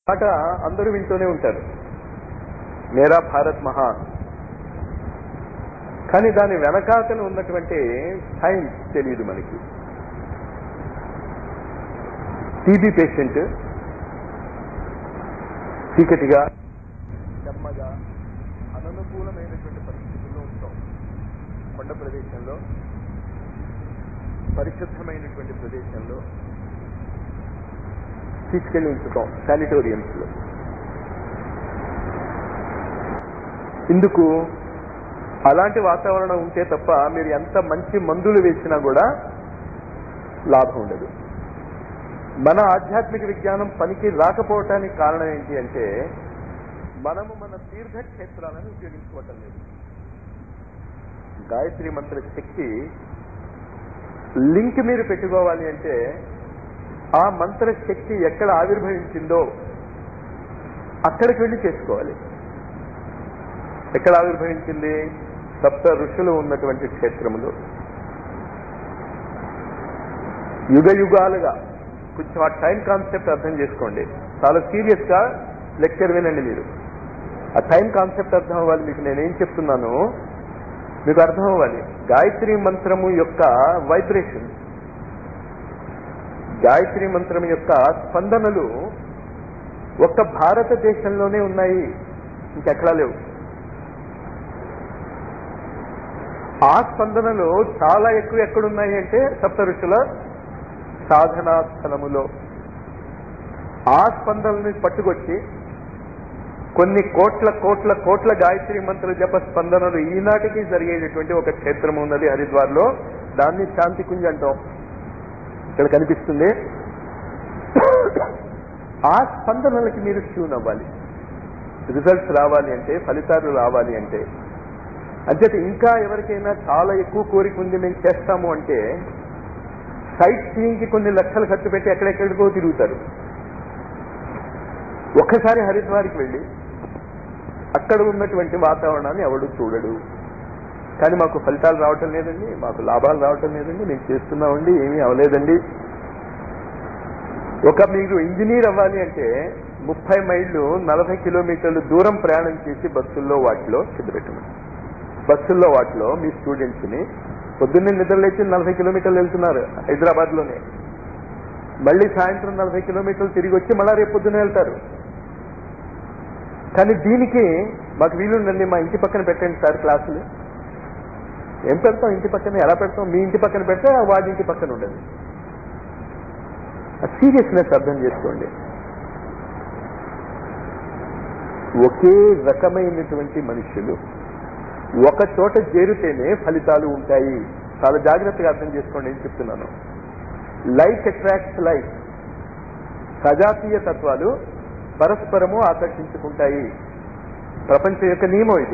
మాట అందరూ వింటూనే ఉంటారు మేరా భారత్ మహాన్ కానీ దాని వెనకాతలు ఉన్నటువంటి సైన్స్ తెలియదు మనకి టీబీ పేషెంట్ చీకటిగా నెమ్మగా అననుకూలమైనటువంటి పరిస్థితుల్లో ఉంటాం కొండ ప్రదేశంలో పరిశుద్ధమైనటువంటి ప్రదేశంలో తీసుకెళ్లి ఉంచుతాం శానిటోరియంస్ లో ఇందుకు అలాంటి వాతావరణం ఉంటే తప్ప మీరు ఎంత మంచి మందులు వేసినా కూడా లాభం ఉండదు మన ఆధ్యాత్మిక విజ్ఞానం పనికి రాకపోవటానికి కారణం ఏంటి అంటే మనము మన తీర్థక్షేత్రాలను ఉపయోగించుకోవటం లేదు గాయత్రి మంత్ర శక్తి లింక్ మీరు పెట్టుకోవాలి అంటే ఆ మంత్ర శక్తి ఎక్కడ ఆవిర్భవించిందో అక్కడికి వెళ్ళి చేసుకోవాలి ఎక్కడ ఆవిర్భవించింది సప్త ఋషులు ఉన్నటువంటి క్షేత్రములు యుగ యుగాలుగా కొంచెం ఆ టైం కాన్సెప్ట్ అర్థం చేసుకోండి చాలా సీరియస్ గా లెక్చర్ వినండి మీరు ఆ టైం కాన్సెప్ట్ అర్థం అవ్వాలి మీకు నేనేం చెప్తున్నాను మీకు అర్థం అవ్వాలి గాయత్రి మంత్రము యొక్క వైబ్రేషన్ గాయత్రి మంత్రం యొక్క స్పందనలు ఒక్క భారతదేశంలోనే ఉన్నాయి ఇంకెక్కడా లేవు ఆ స్పందనలు చాలా ఎక్కువ ఎక్కడున్నాయి అంటే సప్త ఋషుల సాధనా స్థలములో ఆ స్పందనని పట్టుకొచ్చి కొన్ని కోట్ల కోట్ల కోట్ల గాయత్రి మంత్ర జప స్పందనలు ఈనాటికి జరిగేటటువంటి ఒక క్షేత్రం ఉన్నది హరిద్వార్లో దాన్ని శాంతి కుంజ్ అంటాం ఇక్కడ కనిపిస్తుంది ఆ స్పందనలకి మీరు ట్యూన్ అవ్వాలి రిజల్ట్స్ రావాలి అంటే ఫలితాలు రావాలి అంటే అంచేత ఇంకా ఎవరికైనా చాలా ఎక్కువ కోరిక ఉంది మేము చేస్తాము అంటే సైట్ సీయింగ్ కి కొన్ని లక్షలు ఖర్చు పెట్టి ఎక్కడెక్కడికో తిరుగుతారు ఒక్కసారి హరిద్వార్కి వెళ్ళి అక్కడ ఉన్నటువంటి వాతావరణాన్ని ఎవడు చూడడు కానీ మాకు ఫలితాలు రావటం లేదండి మాకు లాభాలు రావటం లేదండి మేము చేస్తున్నామండి ఏమీ అవలేదండి ఒక మీరు ఇంజనీర్ అవ్వాలి అంటే ముప్పై మైళ్ళు నలభై కిలోమీటర్లు దూరం ప్రయాణం చేసి బస్సుల్లో వాటిలో కిందపెట్టమని బస్సుల్లో వాటిలో మీ స్టూడెంట్స్ ని పొద్దున్నే నిద్రలేచి నలభై కిలోమీటర్లు వెళ్తున్నారు హైదరాబాద్ లోనే మళ్ళీ సాయంత్రం నలభై కిలోమీటర్లు తిరిగి వచ్చి మళ్ళా రేపు పొద్దున్న వెళ్తారు కానీ దీనికి మాకు వీలుందండి మా ఇంటి పక్కన పెట్టండి సార్ క్లాసులు ఏం పెడతాం ఇంటి పక్కన ఎలా పెడతాం మీ ఇంటి పక్కన పెడితే వాడి ఇంటి పక్కన ఉండదు సీరియస్నెస్ అర్థం చేసుకోండి ఒకే రకమైనటువంటి మనుషులు ఒక చోట చేరితేనే ఫలితాలు ఉంటాయి చాలా జాగ్రత్తగా అర్థం చేసుకోండి ఏం చెప్తున్నాను లైక్ అట్రాక్ట్స్ లైక్ సజాతీయ తత్వాలు పరస్పరము ఆకర్షించుకుంటాయి ప్రపంచం యొక్క నియమం ఇది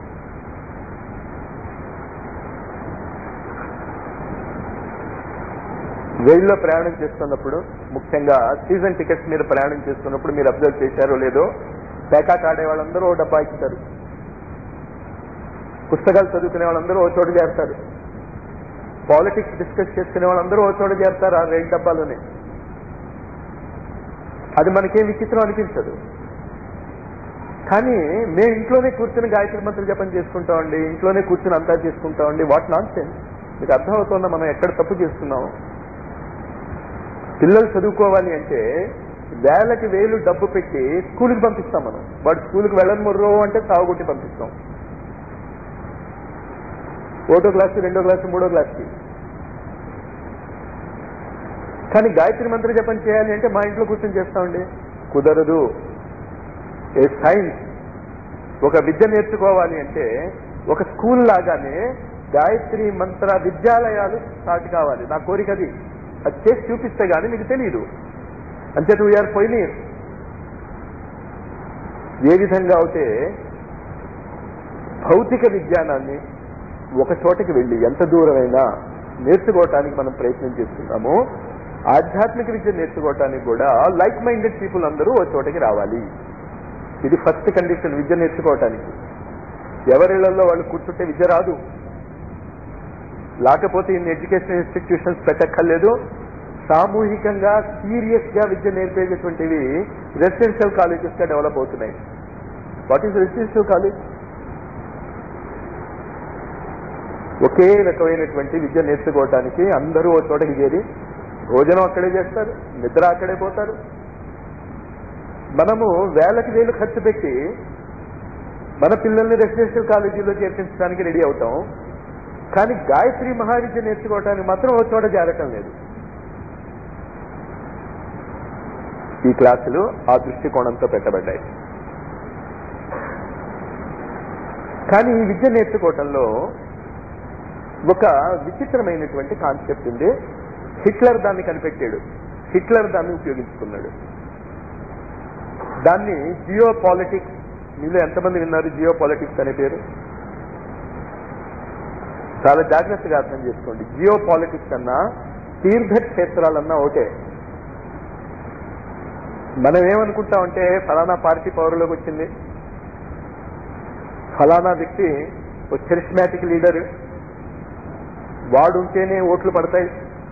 రైల్లో ప్రయాణం చేస్తున్నప్పుడు ముఖ్యంగా సీజన్ టికెట్స్ మీద ప్రయాణం చేస్తున్నప్పుడు మీరు అబ్జర్వ్ చేశారో లేదో పేకాట ఆడే వాళ్ళందరూ ఓ డబ్బా ఇస్తారు పుస్తకాలు చదువుకునే వాళ్ళందరూ ఓ చోట చేస్తారు పాలిటిక్స్ డిస్కస్ చేసుకునే వాళ్ళందరూ ఓ చోట చేస్తారు ఆ రైలు డబ్బాలోనే అది మనకేం విచిత్రం అనిపించదు కానీ మేము ఇంట్లోనే కూర్చుని గాయత్రి మంత్రి జపం చేసుకుంటామండి ఇంట్లోనే కూర్చుని అంతా చేసుకుంటామండి వాట్ నాన్ సెన్స్ మీకు అర్థమవుతుందా మనం ఎక్కడ తప్పు చేస్తున్నాం పిల్లలు చదువుకోవాలి అంటే వేలకి వేలు డబ్బు పెట్టి స్కూల్కి పంపిస్తాం మనం వాడు స్కూల్కి వెళ్ళని మొర్రో అంటే సాగుకొట్టి పంపిస్తాం ఒకటో క్లాసు రెండో క్లాసు మూడో క్లాస్కి కానీ గాయత్రి మంత్ర జపం చేయాలి అంటే మా ఇంట్లో కూర్చొని చేస్తామండి కుదరదు ఏ సైన్స్ ఒక విద్య నేర్చుకోవాలి అంటే ఒక స్కూల్ లాగానే గాయత్రి మంత్ర విద్యాలయాలు స్టార్ట్ కావాలి నా కోరిక అది అది చేసి చూపిస్తే గానీ మీకు తెలియదు అంచేత వీఆర్ పోయినీర్ ఏ విధంగా అయితే భౌతిక విజ్ఞానాన్ని ఒక చోటకి వెళ్ళి ఎంత దూరమైనా నేర్చుకోవటానికి మనం ప్రయత్నం చేస్తున్నాము ఆధ్యాత్మిక విద్య నేర్చుకోవటానికి కూడా లైక్ మైండెడ్ పీపుల్ అందరూ ఒక చోటకి రావాలి ఇది ఫస్ట్ కండిషన్ విద్య నేర్చుకోవటానికి ఎవరిళ్లలో వాళ్ళు కూర్చుంటే విద్య రాదు లేకపోతే ఇన్ని ఎడ్యుకేషన్ ఇన్స్టిట్యూషన్స్ పెట్టక్కర్లేదు సామూహికంగా సీరియస్ గా విద్య నేర్పేటటువంటివి రెసిడెన్షియల్ కాలేజెస్ గా డెవలప్ అవుతున్నాయి వాట్ ఈస్ రెసిడెన్షియల్ కాలేజ్ ఒకే రకమైనటువంటి విద్య నేర్చుకోవటానికి అందరూ ఒక చోటకి చేరి భోజనం అక్కడే చేస్తారు నిద్ర అక్కడే పోతారు మనము వేలకి వేలు ఖర్చు పెట్టి మన పిల్లల్ని రెసిడెన్షియల్ కాలేజీలో చేర్పించడానికి రెడీ అవుతాం కానీ గాయత్రి మహావిద్య నేర్చుకోవటానికి మాత్రం ఒక చోట చేరటం లేదు ఈ క్లాసులు ఆ దృష్టికోణంతో పెట్టబడ్డాయి కానీ ఈ విద్య నేర్చుకోవటంలో ఒక విచిత్రమైనటువంటి కాన్సెప్ట్ ఉంది హిట్లర్ దాన్ని కనిపెట్టాడు హిట్లర్ దాన్ని ఉపయోగించుకున్నాడు దాన్ని జియో పాలిటిక్స్ మీలో ఎంతమంది విన్నారు జియో పాలిటిక్స్ అనే పేరు చాలా జాగ్రత్తగా అర్థం చేసుకోండి జియో పాలిటిక్స్ అన్నా తీర్థక్షేత్రాలన్నా ఒకటే మనం ఏమనుకుంటామంటే ఫలానా పార్టీ పవర్లోకి వచ్చింది ఫలానా వ్యక్తి ఒక చరిస్మాటిక్ లీడర్ వాడు ఉంటేనే ఓట్లు పడతాయి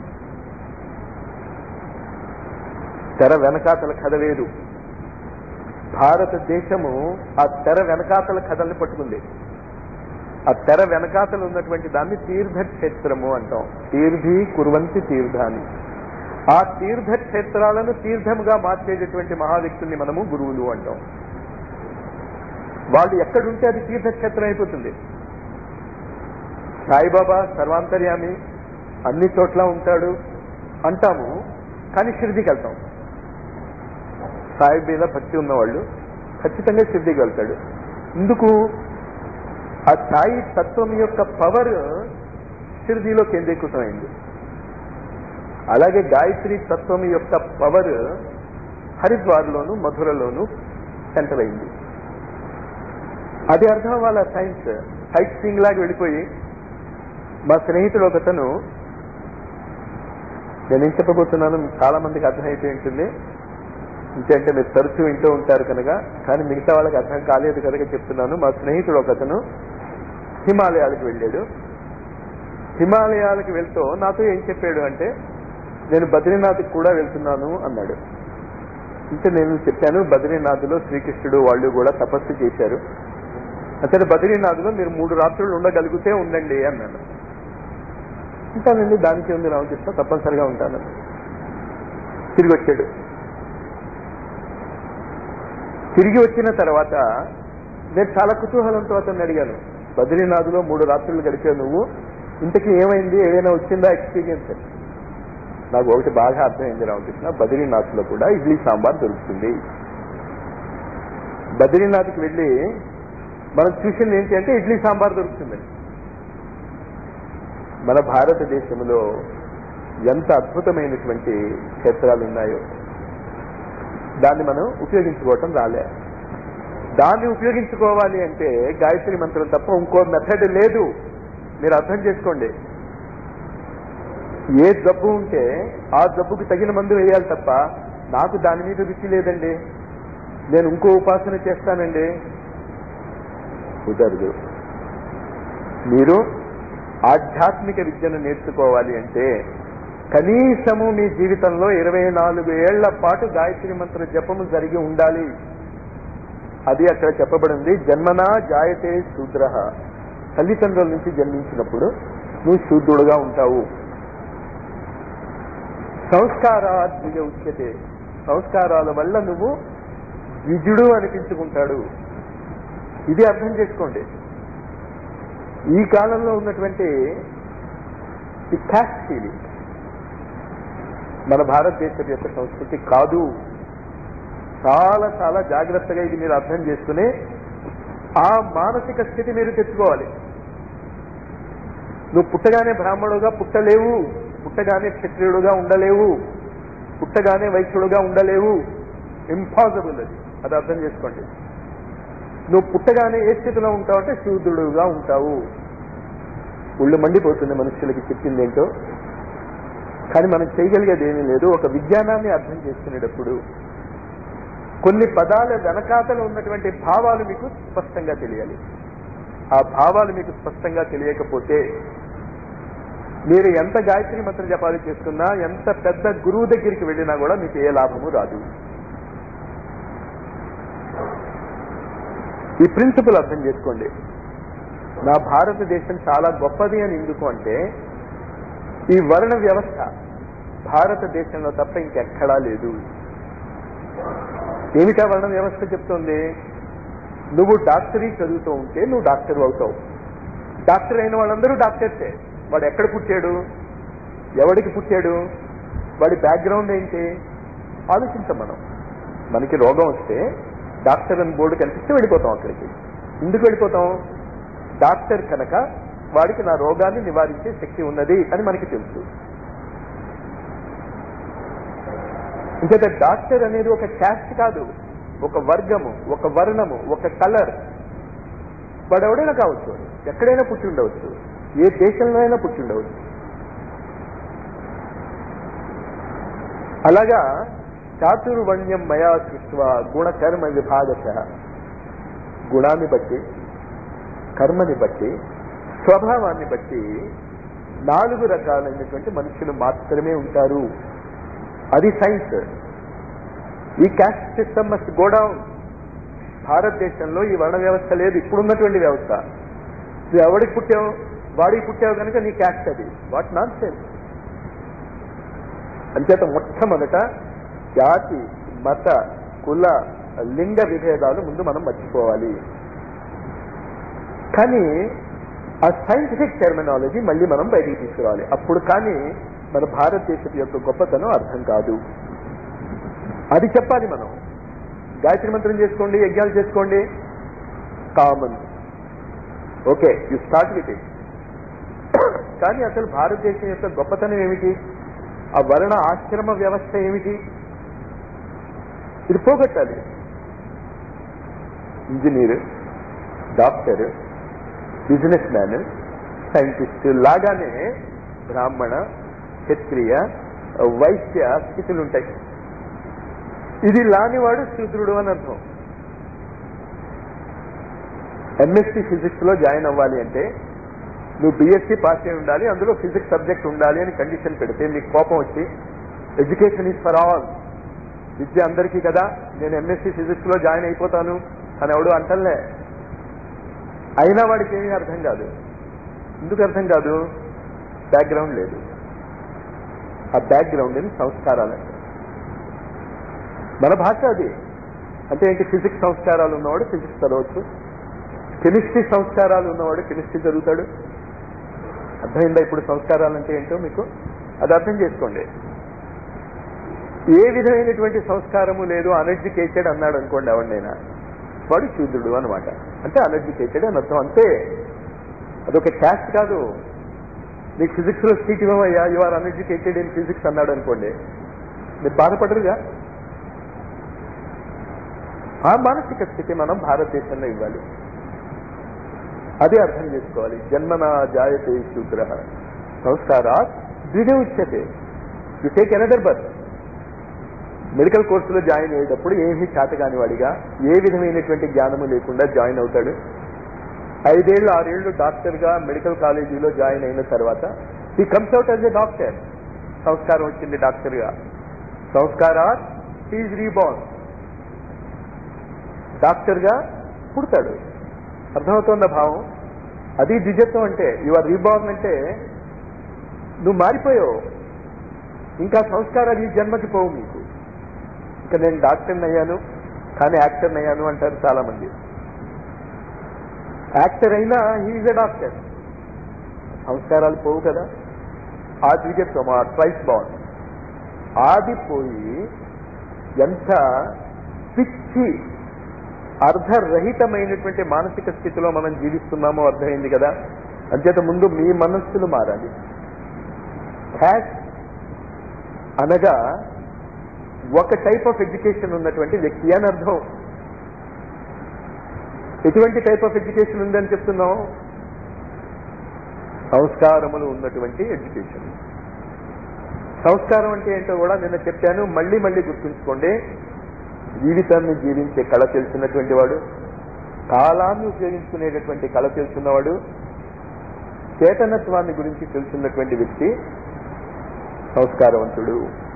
తెర వెనకాతల కథ వేరు భారతదేశము ఆ తెర వెనకాతల కథల్ని పట్టుకుంది ఆ తెర వెనకాతలు ఉన్నటువంటి దాన్ని తీర్థక్షేత్రము అంటాం తీర్థి కురువంతి తీర్థాన్ని ఆ తీర్థక్షేత్రాలను తీర్థముగా మార్చేటటువంటి మహావ్యక్తుల్ని మనము గురువులు అంటాం వాళ్ళు ఎక్కడుంటే అది తీర్థక్షేత్రం అయిపోతుంది సాయిబాబా సర్వాంతర్యామి అన్ని చోట్ల ఉంటాడు అంటాము కానీ షిర్దీకి వెళ్తాం సాయి మీద భక్తి ఉన్నవాళ్ళు ఖచ్చితంగా షిర్దీకి వెళ్తాడు ఎందుకు ఆ సాయి తత్వం యొక్క పవర్ షిర్దీలో కేంద్రీకృతమైంది అలాగే గాయత్రి తత్వం యొక్క పవర్ హరిద్వార్లోను మధురలోను సెంటర్ అయింది అది అర్థం వాళ్ళ సైన్స్ సైట్ సీయింగ్ లాగా వెళ్ళిపోయి మా స్నేహితుడు ఒకతను నేనేం చెప్పబోతున్నాను మీకు చాలా మందికి అర్థమైపోయి ఉంటుంది ఇంకంటే మీరు తరచూ వింటూ ఉంటారు కనుక కానీ మిగతా వాళ్ళకి అర్థం కాలేదు కనుక చెప్తున్నాను మా స్నేహితుడు ఒకతను హిమాలయాలకు వెళ్ళాడు హిమాలయాలకు వెళ్తూ నాతో ఏం చెప్పాడు అంటే నేను బద్రీనాథ్కి కూడా వెళ్తున్నాను అన్నాడు అంటే నేను చెప్పాను బద్రీనాథ్లో శ్రీకృష్ణుడు వాళ్ళు కూడా తపస్సు చేశారు అతను బద్రీనాథ్లో మీరు మూడు రాత్రులు ఉండగలిగితే ఉండండి అన్నాడు ఉంటానండి దానికి ఉంది రామకృష్ణ తప్పనిసరిగా ఉంటాను తిరిగి వచ్చాడు తిరిగి వచ్చిన తర్వాత నేను చాలా కుతూహలంతో అతన్ని అడిగాను బద్రీనాథ్లో మూడు రాత్రులు గడిచావు నువ్వు ఇంతకీ ఏమైంది ఏదైనా వచ్చిందా ఎక్స్పీరియన్స్ నాకు ఒకటి బాగా అర్థమైంది రామకృష్ణ బద్రీనాథ్లో కూడా ఇడ్లీ సాంబార్ దొరుకుతుంది బద్రీనాథ్కి వెళ్ళి మనం చూసింది ఏంటి అంటే ఇడ్లీ సాంబార్ దొరుకుతుందండి మన భారతదేశంలో ఎంత అద్భుతమైనటువంటి క్షేత్రాలు ఉన్నాయో దాన్ని మనం ఉపయోగించుకోవటం రాలే దాన్ని ఉపయోగించుకోవాలి అంటే గాయత్రి మంత్రం తప్ప ఇంకో మెథడ్ లేదు మీరు అర్థం చేసుకోండి ఏ జబ్బు ఉంటే ఆ జబ్బుకి తగిన మందు వేయాలి తప్ప నాకు దాని మీద రుచి లేదండి నేను ఇంకో ఉపాసన చేస్తానండి కుదరదు మీరు ఆధ్యాత్మిక విద్యను నేర్చుకోవాలి అంటే కనీసము మీ జీవితంలో ఇరవై నాలుగు ఏళ్ల పాటు గాయత్రి మంత్ర జపము జరిగి ఉండాలి అది అక్కడ చెప్పబడింది జన్మనా జాయతే శూద్ర తల్లిదండ్రుల నుంచి జన్మించినప్పుడు నువ్వు శూద్రుడుగా ఉంటావు సంస్కారాద్విజ ఉచ్యతే సంస్కారాల వల్ల నువ్వు ద్విజుడు అనిపించుకుంటాడు ఇది అర్థం చేసుకోండి ఈ కాలంలో ఉన్నటువంటి ఈ క్యాస్ట్ ఫీలింగ్ మన భారతదేశం యొక్క సంస్కృతి కాదు చాలా చాలా జాగ్రత్తగా ఇది మీరు అర్థం చేసుకుని ఆ మానసిక స్థితి మీరు తెచ్చుకోవాలి నువ్వు పుట్టగానే బ్రాహ్మణుడుగా పుట్టలేవు పుట్టగానే క్షత్రియుడుగా ఉండలేవు పుట్టగానే వైశ్యుడుగా ఉండలేవు ఇంపాసిబుల్ అది అది అర్థం చేసుకోండి నువ్వు పుట్టగానే ఏ స్థితిలో ఉంటావు అంటే శూద్రుడుగా ఉంటావు ఒళ్ళు మండిపోతుంది మనుషులకి చెప్పింది ఏంటో కానీ మనం చేయగలిగేది ఏమీ లేదు ఒక విజ్ఞానాన్ని అర్థం చేసుకునేటప్పుడు కొన్ని పదాల వెనకాతలు ఉన్నటువంటి భావాలు మీకు స్పష్టంగా తెలియాలి ఆ భావాలు మీకు స్పష్టంగా తెలియకపోతే మీరు ఎంత గాయత్రి మంత్ర జపాలు చేసుకున్నా ఎంత పెద్ద గురువు దగ్గరికి వెళ్ళినా కూడా మీకు ఏ లాభము రాదు ఈ ప్రిన్సిపల్ అర్థం చేసుకోండి నా భారతదేశం చాలా గొప్పది అని ఎందుకు అంటే ఈ వర్ణ వ్యవస్థ భారతదేశంలో తప్ప ఇంకెక్కడా లేదు ఏమిటా వర్ణ వ్యవస్థ చెప్తోంది నువ్వు డాక్టరీ చదువుతూ ఉంటే నువ్వు డాక్టర్ అవుతావు డాక్టర్ అయిన వాళ్ళందరూ డాక్టర్సే వాడు ఎక్కడ పుట్టాడు ఎవడికి పుట్టాడు వాడి బ్యాక్గ్రౌండ్ ఏంటి ఆలోచించాం మనం మనకి రోగం వస్తే డాక్టర్ అని బోర్డు కనిపిస్తే వెళ్ళిపోతాం అక్కడికి ఎందుకు వెళ్ళిపోతాం డాక్టర్ కనుక వాడికి నా రోగాన్ని నివారించే శక్తి ఉన్నది అని మనకి తెలుసు ఇంకేత డాక్టర్ అనేది ఒక క్యాస్ట్ కాదు ఒక వర్గము ఒక వర్ణము ఒక కలర్ వాడు ఎవడైనా కావచ్చు ఎక్కడైనా పుట్టి ఉండవచ్చు ఏ దేశంలో అయినా పుట్టి ఉండవచ్చు అలాగా చాతుర్వర్ణ్యం మయా సృష్వ గుణకర్మ విభాగశ గుణాన్ని బట్టి కర్మని బట్టి స్వభావాన్ని బట్టి నాలుగు రకాలైనటువంటి మనుషులు మాత్రమే ఉంటారు అది సైన్స్ ఈ caste system must go down భారతదేశంలో ఈ వర్ణ వ్యవస్థ లేదు ఇప్పుడున్నటువంటి వ్యవస్థ నువ్వు ఎవడికి పుట్టావు వాడికి పుట్టావు కనుక నీ క్యాస్ట్ అది వాట్ నాన్ సెన్స్ అంచేత మొట్టమొదట జాతి మత కుల లింగ విభేదాలు ముందు మనం మర్చిపోవాలి కానీ ఆ సైంటిఫిక్ టెర్మినాలజీ మళ్ళీ మనం బయటికి తీసుకురావాలి అప్పుడు కానీ మన భారతదేశం యొక్క గొప్పతనం అర్థం కాదు అది చెప్పాలి మనం గాయత్రి మంత్రం చేసుకోండి యజ్ఞాలు చేసుకోండి common okay you start with it కానీ అసలు భారతదేశం యొక్క గొప్పతనం ఏమిటి ఆ వర్ణ ఆశ్రమ వ్యవస్థ ఏమిటి ఇది పోగొట్టాలి engineer doctor businessman scientist లాగానే బ్రాహ్మణ క్షత్రియ వైశ్య స్థితులు ఉంటాయి ఇది లానివాడు శూద్రుడు అని అర్థం ఎంఎస్సి ఫిజిక్స్ లో జాయిన్ అవ్వాలి అంటే నువ్వు బీఎస్సీ పాస్ అయి ఉండాలి అందులో ఫిజిక్స్ సబ్జెక్ట్ ఉండాలి అని కండిషన్ పెడితే మీకు కోపం వచ్చి ఎడ్యుకేషన్ ఈజ్ ఫర్ ఆల్ విద్య అందరికీ కదా నేను ఎంఎస్సీ ఫిజిక్స్ లో జాయిన్ అయిపోతాను అని ఎవడు అంటలే అయినా వాడికి ఏమీ అర్థం కాదు ఎందుకు అర్థం కాదు బ్యాక్గ్రౌండ్ లేదు ఆ బ్యాక్గ్రౌండ్ సంస్కారాలు అంటారు. మన భాష అది అంటే ఏంటి ఫిజిక్స్ సంస్కారాలు ఉన్నవాడు ఫిజిక్స్ చదవచ్చు కెమిస్ట్రీ సంస్కారాలు ఉన్నవాడు కెమిస్ట్రీ చదువుతాడు అర్థమైందా ఇప్పుడు సంస్కారాలు అంటే ఏంటో మీకు అది అర్థం చేసుకోండి ఏ విధమైనటువంటి సంస్కారము లేదు అన్ఎడ్యుకేటెడ్ అన్నాడు అనుకోండి ఎవరినైనా వాడు శూద్రుడు అనమాట అంటే అన్ఎడ్యుకేటెడ్ అని అర్థం అంతే అదొక క్యాస్ట్ కాదు నీకు ఫిజిక్స్ లో సీట్ ఇవ్వమయ్యా you are uneducated in physics అన్నాడు అనుకోండి మీరు బాధపడరుగా ఆ మానసిక స్థితి మనం భారతదేశంలో ఇవ్వాలి అదే అర్థం చేసుకోవాలి జన్మన జాయతే శూద్ర సంస్కారాత్ ద్విజ ఉచ్యతే you take another birth medical కోర్సులో జాయిన్ అయ్యేటప్పుడు ఏమీ చేతగాని వాడిగా ఏ విధమైనటువంటి జ్ఞానము లేకుండా జాయిన్ అవుతాడు ఐదేళ్లు ఆరేళ్లు డాక్టర్ గా మెడికల్ కాలేజీలో జాయిన్ అయిన తర్వాత he comes out as a doctor సంస్కారం వచ్చింది డాక్టర్ గా సంస్కారాత్ ఈజ్ రీబార్న్ డాక్టర్ గా పుడతాడు అర్థమవుతోందా భావం అది ద్విజత్వం అంటే యువర్ రీబార్న్ అంటే నువ్వు మారిపోయావు ఇంకా సంస్కారాలు ఈ జన్మకి పోవు మీకు ఇంకా నేను డాక్టర్ని అయ్యాను కానీ యాక్టర్ని అయ్యాను అంటారు చాలా మంది యాక్టర్ అయినా హీఈ్ ఎ డాక్టర్ సంస్కారాలు పోవు కదా ఆ ద్విజత్వం ఆ ట్వైస్ బాండ్ ఆది పోయి ఎంత పిచ్చి అర్ధరహితమైనటువంటి మానసిక స్థితిలో మనం జీవిస్తున్నామో అర్థమైంది కదా అంచేత ముందు మీ మనస్సులు మారాలి హ్యాట్ అనగా ఒక టైప్ ఆఫ్ ఎడ్యుకేషన్ ఉన్నటువంటి వ్యక్తి అని అర్థం ఎటువంటి టైప్ ఆఫ్ ఎడ్యుకేషన్ ఉందని చెప్తున్నాం సంస్కారములు ఉన్నటువంటి ఎడ్యుకేషన్ సంస్కారం అంటే ఏంటో కూడా నిన్న చెప్పాను మళ్ళీ మళ్ళీ గుర్తుంచుకోండి జీవితాన్ని జీవించే కళ తెలిసినటువంటి వాడు కాలాన్ని ఉపయోగించుకునేటటువంటి కళ తెలుసున్నవాడు చేతనత్వాన్ని గురించి తెలుసున్నటువంటి వ్యక్తి సంస్కారవంతుడు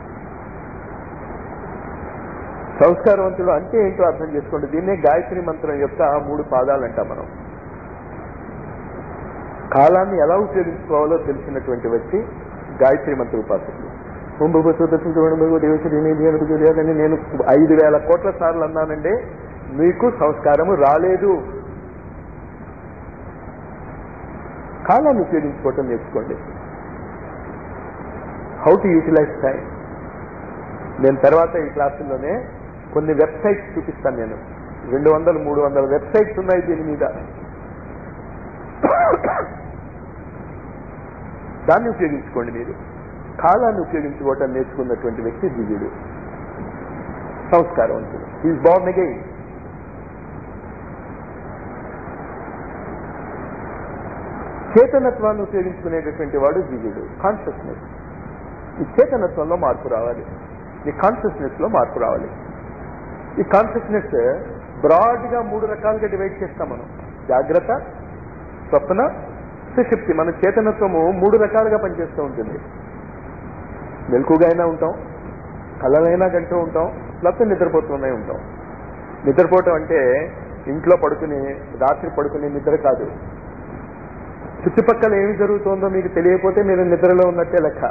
సంస్కారవంతుడు అంటే ఏంటో అర్థం చేసుకోండి దీన్నే గాయత్రి మంత్రం యొక్క మూడు పాదాలు అంటాం మనం కాలాన్ని ఎలా ఉపయోగించుకోవాలో తెలిసినటువంటి వ్యక్తి గాయత్రి మంత్ర ఉపాసకుడు అని నేను ఐదు వేల కోట్ల సార్లు అన్నానండి మీకు సంస్కారము రాలేదు కాలాన్ని ఉపయోగించుకోవటం నేర్చుకోండి హౌ టు యూటిలైజ్ టైం నేను తర్వాత ఈ క్లాసుల్లోనే కొన్ని వెబ్సైట్స్ చూపిస్తాను నేను రెండు వందలు మూడు వందల వెబ్సైట్స్ ఉన్నాయి దీని మీద దాన్ని ఉపయోగించుకోండి మీరు కాలాన్ని ఉపయోగించుకోవటం నేర్చుకున్నటువంటి వ్యక్తి దివ్యుడు సంస్కారవంతుడు ఈజ్ బార్న్ అగైన్ చేతనత్వాన్ని ఉపయోగించుకునేటటువంటి వాడు దివ్యుడు కాన్షియస్నెస్ ఈ చేతనత్వంలో మార్పు రావాలి ఈ కాన్షియస్నెస్ లో మార్పు రావాలి ఈ కాన్షియస్నెస్ బ్రాడ్ గా మూడు రకాలుగా డివైడ్ చేస్తాం మనం జాగ్రత్త స్వప్న సుషుప్తి మన చేతనత్వము మూడు రకాలుగా పనిచేస్తూ ఉంటుంది మెలకుగా అయినా ఉంటాం కళ్ళనైనా గంటూ ఉంటాం లేకపోతే నిద్రపోతూనే ఉంటాం నిద్రపోవటం అంటే ఇంట్లో పడుకుని రాత్రి పడుకునే నిద్ర కాదు చుట్టుపక్కల ఏమి జరుగుతోందో మీకు తెలియకపోతే మీరు నిద్రలో ఉన్నట్టే లెక్క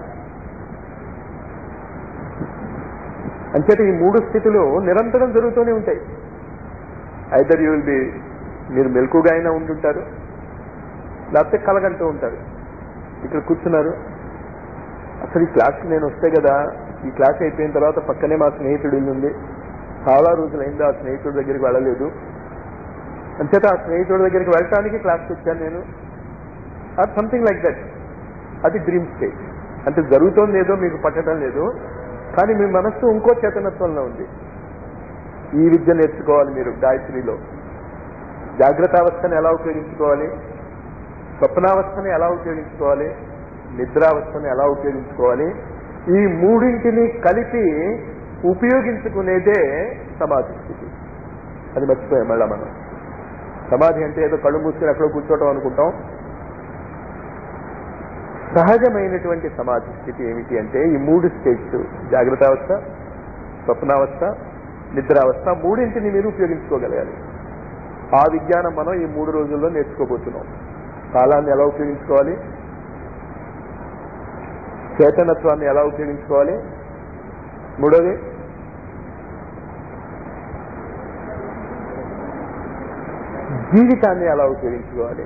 అంచేత ఈ మూడు స్థితులు నిరంతరం జరుగుతూనే ఉంటాయి ఐదర్ యూ విల్ బి మీరు మెలకుగా అయినా ఉంటుంటారు లేకపోతే కలగంటూ ఉంటారు ఇక్కడ కూర్చున్నారు అసలు ఈ క్లాస్కి నేను వస్తే కదా ఈ క్లాస్ అయిపోయిన తర్వాత పక్కనే మా స్నేహితుడు ఇల్లు ఉంది చాలా రోజులైంది ఆ స్నేహితుడి దగ్గరికి వెళ్ళలేదు అంచేత ఆ స్నేహితుడి దగ్గరికి వెళ్ళటానికి క్లాస్కి వచ్చాను నేను ఆర్ సంథింగ్ లైక్ దట్ అది డ్రీమ్ స్టేజ్ అంటే జరుగుతోంది ఏదో మీకు పట్టడం లేదు కానీ మీ మనస్సు ఇంకో చేతనత్వంలో ఉంది ఈ విద్య నేర్చుకోవాలి మీరు గాయత్రిలో జాగ్రత్త అవస్థను ఎలా ఉపయోగించుకోవాలి స్వప్నావస్థని ఎలా ఉపయోగించుకోవాలి నిద్రావస్థను ఎలా ఉపయోగించుకోవాలి ఈ మూడింటిని కలిపి ఉపయోగించుకునేదే సమాధి స్థితి అది మర్చిపోయాం మళ్ళా మనం సమాధి అంటే ఏదో కళ్ళు మూసుకుని ఎక్కడో కూర్చోవటం అనుకుంటాం సహజమైనటువంటి సమాధి స్థితి ఏమిటి అంటే ఈ మూడు స్టేట్స్ జాగ్రత్త అవస్థ స్వప్నావస్థ నిద్రావస్థ మూడింటిని మీరు ఉపయోగించుకోగలగాలి ఆ విజ్ఞానం మనం ఈ మూడు రోజుల్లో నేర్చుకోబోతున్నాం కాలాన్ని ఎలా ఉపయోగించుకోవాలి చేతనత్వాన్ని ఎలా ఉపయోగించుకోవాలి మూడోది జీవితాన్ని ఎలా ఉపయోగించుకోవాలి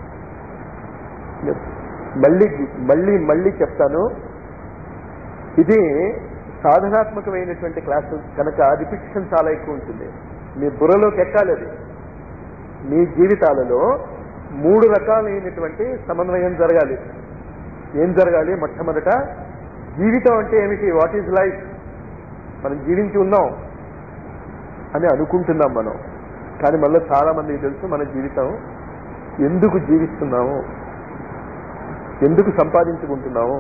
మళ్ళీ మళ్ళీ మళ్ళీ చెప్తాను ఇది సాధనాత్మకమైనటువంటి క్లాసు కనుక రిపిటిషన్ చాలా ఎక్కువ ఉంటుంది మీ బుర్రలోకి ఎక్కాలి అది మీ జీవితాలలో మూడు రకాలైనటువంటి సమన్వయం జరగాలి ఏం జరగాలి మొట్టమొదట జీవితం అంటే ఏమిటి వాట్ ఈజ్ లైఫ్ మనం జీవించి ఉన్నాం అని అనుకుంటున్నాం మనం కానీ మళ్ళీ చాలా మందికి తెలుసు మన జీవితం ఎందుకు జీవిస్తున్నాము ఎందుకు సంపాదించుకుంటున్నాము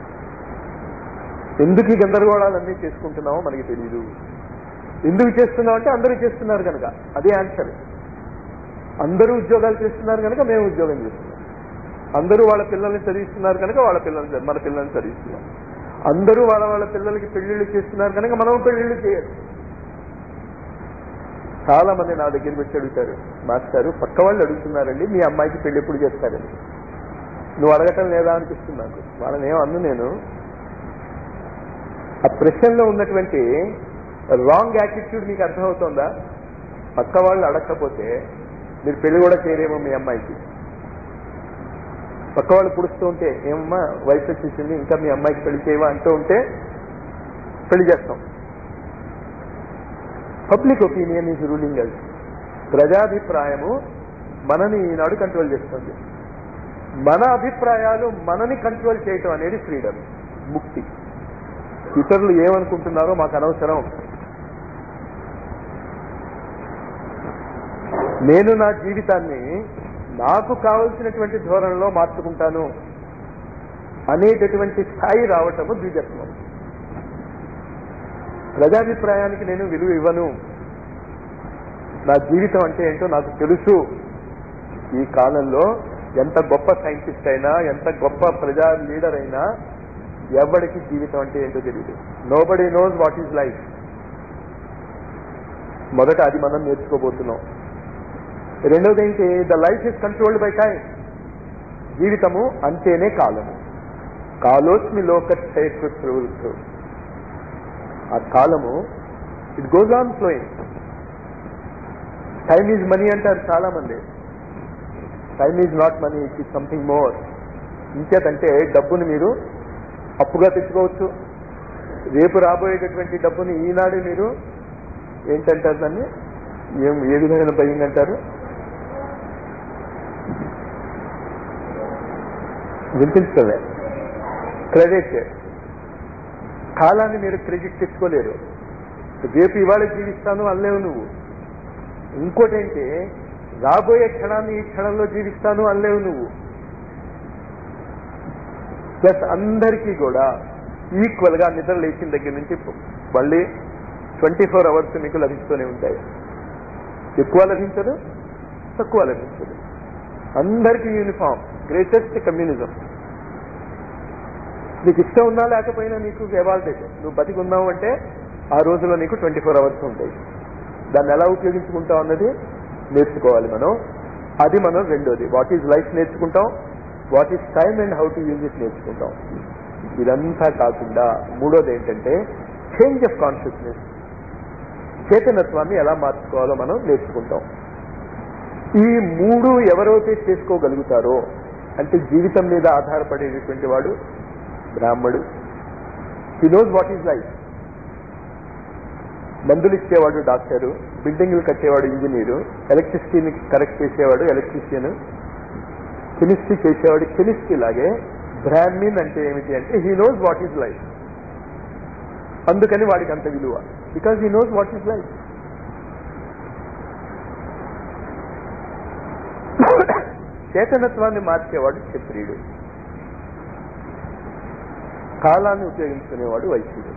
ఎందుకు ఈ గందరగోళాలన్నీ చేసుకుంటున్నామో మనకి తెలియదు ఎందుకు చేస్తున్నాం అంటే అందరూ చేస్తున్నారు కనుక అదే ఆన్సర్ అందరూ ఉద్యోగాలు చేస్తున్నారు కనుక మేము ఉద్యోగం చేస్తున్నాం అందరూ వాళ్ళ పిల్లల్ని చదివిస్తున్నారు కనుక వాళ్ళ పిల్లల్ని మన పిల్లల్ని చదివిస్తున్నాం అందరూ వాళ్ళ వాళ్ళ పిల్లలకి పెళ్లిళ్ళు చేస్తున్నారు కనుక మనం పెళ్లిళ్ళు చేయాలి చాలా మంది నా దగ్గరికి వచ్చి అడుగుతారు మాస్టారు పక్క వాళ్ళు అడుగుతున్నారండి మీ అమ్మాయికి పెళ్లి ఎప్పుడు చేస్తారని నువ్వు అడగటం లేదా అనిపిస్తుంది నాకు వాళ్ళని ఏం అన్ను నేను ఆ ప్రశ్నలో ఉన్నటువంటి రాంగ్ యాటిట్యూడ్ మీకు అర్థమవుతోందా పక్క వాళ్ళు అడగకపోతే మీరు పెళ్లి కూడా చేయరేమో మీ అమ్మాయికి పక్క వాళ్ళు పుడుస్తూ ఉంటే ఏమమ్మా వయసు వచ్చేసింది ఇంకా మీ అమ్మాయికి పెళ్లి చేయవా అంటూ ఉంటే పెళ్లి చేస్తాం public opinion is ruling us ప్రజాభిప్రాయము మనని ఈనాడు కంట్రోల్ చేస్తుంది మన అభిప్రాయాలు మనని కంట్రోల్ చేయటం అనేది ఫ్రీడమ్ ముక్తి ఇతరులు ఏమనుకుంటున్నారో మాకు అనవసరం నేను నా జీవితాన్ని నాకు కావలసినటువంటి ధోరణిలో మార్చుకుంటాను అనేటటువంటి స్థాయి రావటము ద్విజత్వం ప్రజాభిప్రాయానికి నేను విలువ ఇవ్వను నా జీవితం అంటే ఏంటో నాకు తెలుసు ఈ కాలంలో ఎంత గొప్ప సైంటిస్ట్ అయినా ఎంత గొప్ప ప్రజా లీడర్ అయినా ఎవరికి జీవితం అంటే ఏంటో తెలియదు nobody knows what is life మొదట అది మనం నేర్చుకోబోతున్నాం రెండోది ఏంటి the life is controlled by time జీవితము అంతేనే కాలము కాలోస్మి లోక ప్రవృత్తు ఆ కాలము it goes on flowing time is money అంటారు చాలా మంది time is not money it is something more ఇంకేతంటే డబ్బుని మీరు అప్పుగా తెచ్చుకోవచ్చు రేపు రాబోయేటటువంటి డబ్బుని ఈనాడే మీరు ఏంటంటారు దాన్ని ఏం ఏ విధమైన భయం అంటారు వినిపించలే క్రెడిట్ కాలాన్ని మీరు క్రెడిట్ తెచ్చుకోలేరు రేపు ఇవాళ జీవిస్తాను అనలేవు నువ్వు ఇంకోటి ఏంటి రాబోయే క్షణాన్ని ఈ క్షణంలో జీవిస్తాను అనలేవు నువ్వు ప్లస్ అందరికీ కూడా ఈక్వల్ గా నిద్ర లేచిన దగ్గర నుంచి మళ్ళీ ట్వంటీ ఫోర్ అవర్స్ మీకు లభిస్తూనే ఉంటాయి ఎక్కువ లభించదు తక్కువ లభించదు అందరికీ యూనిఫామ్ గ్రేటెస్ట్ కమ్యూనిజం నీకు ఇష్టం ఉన్నా లేకపోయినా నీకు ఎవాల్టేజ్ నువ్వు బతికి ఉన్నావు అంటే ఆ రోజులో నీకు ట్వంటీ ఫోర్ అవర్స్ ఉంటాయి దాన్ని ఎలా ఉపయోగించుకుంటాం అన్నది నేర్చుకోవాలి మనం అది మనం రెండోది వాట్ ఈజ్ లైఫ్ నేర్చుకుంటాం what is time and how to use it నేర్చుకుంటాం ఇదంతా కాకుండా మూడోది ఏంటంటే చేంజ్ ఆఫ్ కాన్షియస్నెస్ చేతనత్వాన్ని ఎలా మార్చుకోవాలో మనం నేర్చుకుంటాం ఈ మూడు ఎవరైతే చేసుకోగలుగుతారో అంటే జీవితం మీద ఆధారపడేటటువంటి వాడు బ్రాహ్మడు he knows what is life మందులు ఇచ్చేవాడు డాక్టరు బిల్డింగ్లు కట్టేవాడు ఇంజనీరు ఎలక్ట్రిసిటీని కరెక్ట్ చేసేవాడు ఎలక్ట్రీషియన్ కెమిస్ట్రీ చేసేవాడు కెమిస్ట్రీ లాగే బ్రాహ్మిన్ అంటే ఏమిటి అంటే he knows what is life అందుకని వాడికి అంత విలువ because he knows what is life చేతనత్వాన్ని మార్చేవాడు క్షత్రియుడు కాలాన్ని ఉపయోగించుకునేవాడు వైశ్యుడు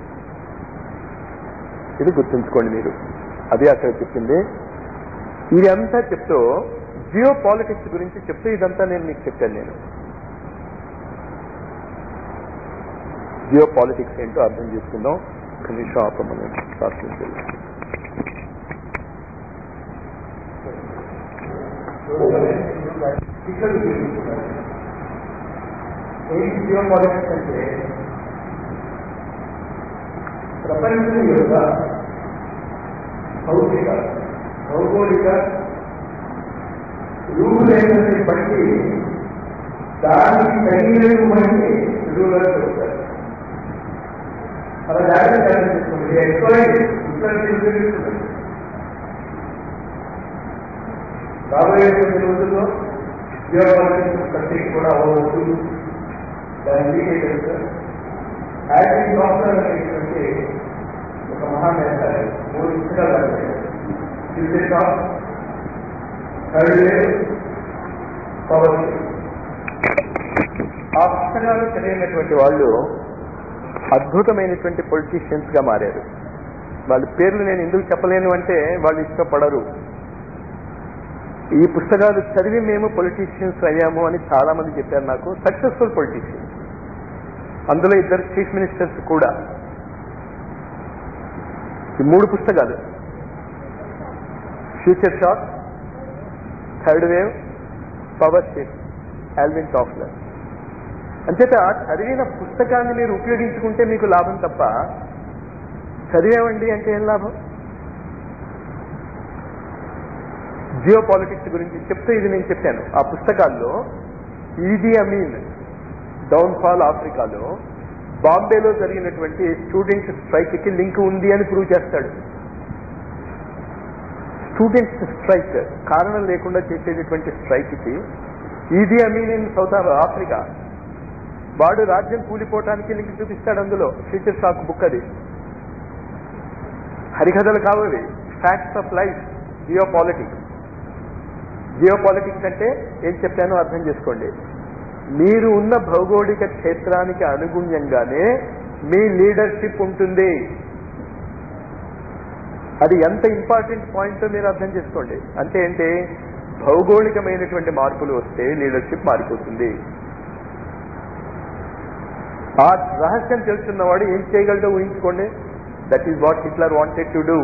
ఇది గుర్తుంచుకోండి మీరు అదే అక్కడ చెప్పింది ఇదంతా చెప్తూ జియో పాలిటిక్స్ గురించి చెప్తూ ఇదంతా నేను మీకు చెప్పాను నేను జియో పాలిటిక్స్ ఏంటో అర్థం చేసుకుందాం ఒక నిమిషం ఆపమని ప్రార్థించాలి ఏంటి జియో పాలిటిక్స్ అంటే ప్రపంచం యొక్క భౌతిక భౌగోళిక రూపురేఖల్ని బట్టి దానికి తగినటువంటి విలువలు చెప్తారు అలా జాగ్రత్త చేసుకోండి ఎక్స్ప్లైన్ ఇట్లా రాబోయేటువంటి రోజుల్లో జియోపాలిటిక్స్ పత్రిక కూడా అవ్వచ్చు దాని మీకే తెలుసు యాక్టింగ్ డాక్టర్ అనేటువంటి ఒక మహానేత మూడు పుస్తకాలు రాశారు future top third year power ఆ పుస్తకాలు చదివినటువంటి వాళ్ళు అద్భుతమైనటువంటి పొలిటీషియన్స్ గా మారారు వాళ్ళ పేర్లు నేను ఎందుకు చెప్పలేను అంటే వాళ్ళు ఇష్టపడరు ఈ పుస్తకాలు చదివి మేము పొలిటీషియన్స్ అయ్యాము అని చాలా మంది చెప్పారు నాకు సక్సెస్ఫుల్ పొలిటీషియన్స్ అందులో ఇద్దరు చీఫ్ మినిస్టర్స్ కూడా ఈ మూడు పుస్తకాలు future shock third wave power shift Alvin Toffler అంచేత చదివిన పుస్తకాన్ని మీరు ఉపయోగించుకుంటే మీకు లాభం తప్ప చదివేవండి అంటే ఏం లాభం జియో పాలిటిక్స్ గురించి చెప్తే ఇది నేను చెప్పాను ఆ పుస్తకాల్లో ఈది అమీన్ డౌన్ఫాల్ ఆఫ్రికాలో బాంబేలో జరిగినటువంటి స్టూడెంట్స్ స్ట్రైక్ కి లింక్ ఉంది అని ప్రూవ్ చేస్తాడు స్టూడెంట్స్ స్ట్రైక్ కారణం లేకుండా చేసేటటువంటి స్ట్రైక్ కి ఈది అమీన్ ఇన్ సౌత్ ఆఫ్రికా వాడు రాజ్యం కూలిపోవటానికి లింక్ చూపిస్తాడు అందులో ఫ్యూచర్ షాక్ బుక్ అది హరికథలు కావవి facts of life geopolitics geopolitics అంటే ఏం చెప్పానో అర్థం చేసుకోండి మీరు ఉన్న భౌగోళిక క్షేత్రానికి అనుగుణ్యంగానే మీ లీడర్షిప్ ఉంటుంది అది ఎంత ఇంపార్టెంట్ పాయింట్ మీరు అర్థం చేసుకోండి అంటే ఏంటి భౌగోళికమైనటువంటి మార్పులు వస్తే లీడర్షిప్ మారిపోతుంది ఆ రహస్యం తెలుసున్నవాడు ఏం చేయగలడో ఊహించుకోండి that is what Hitler wanted to do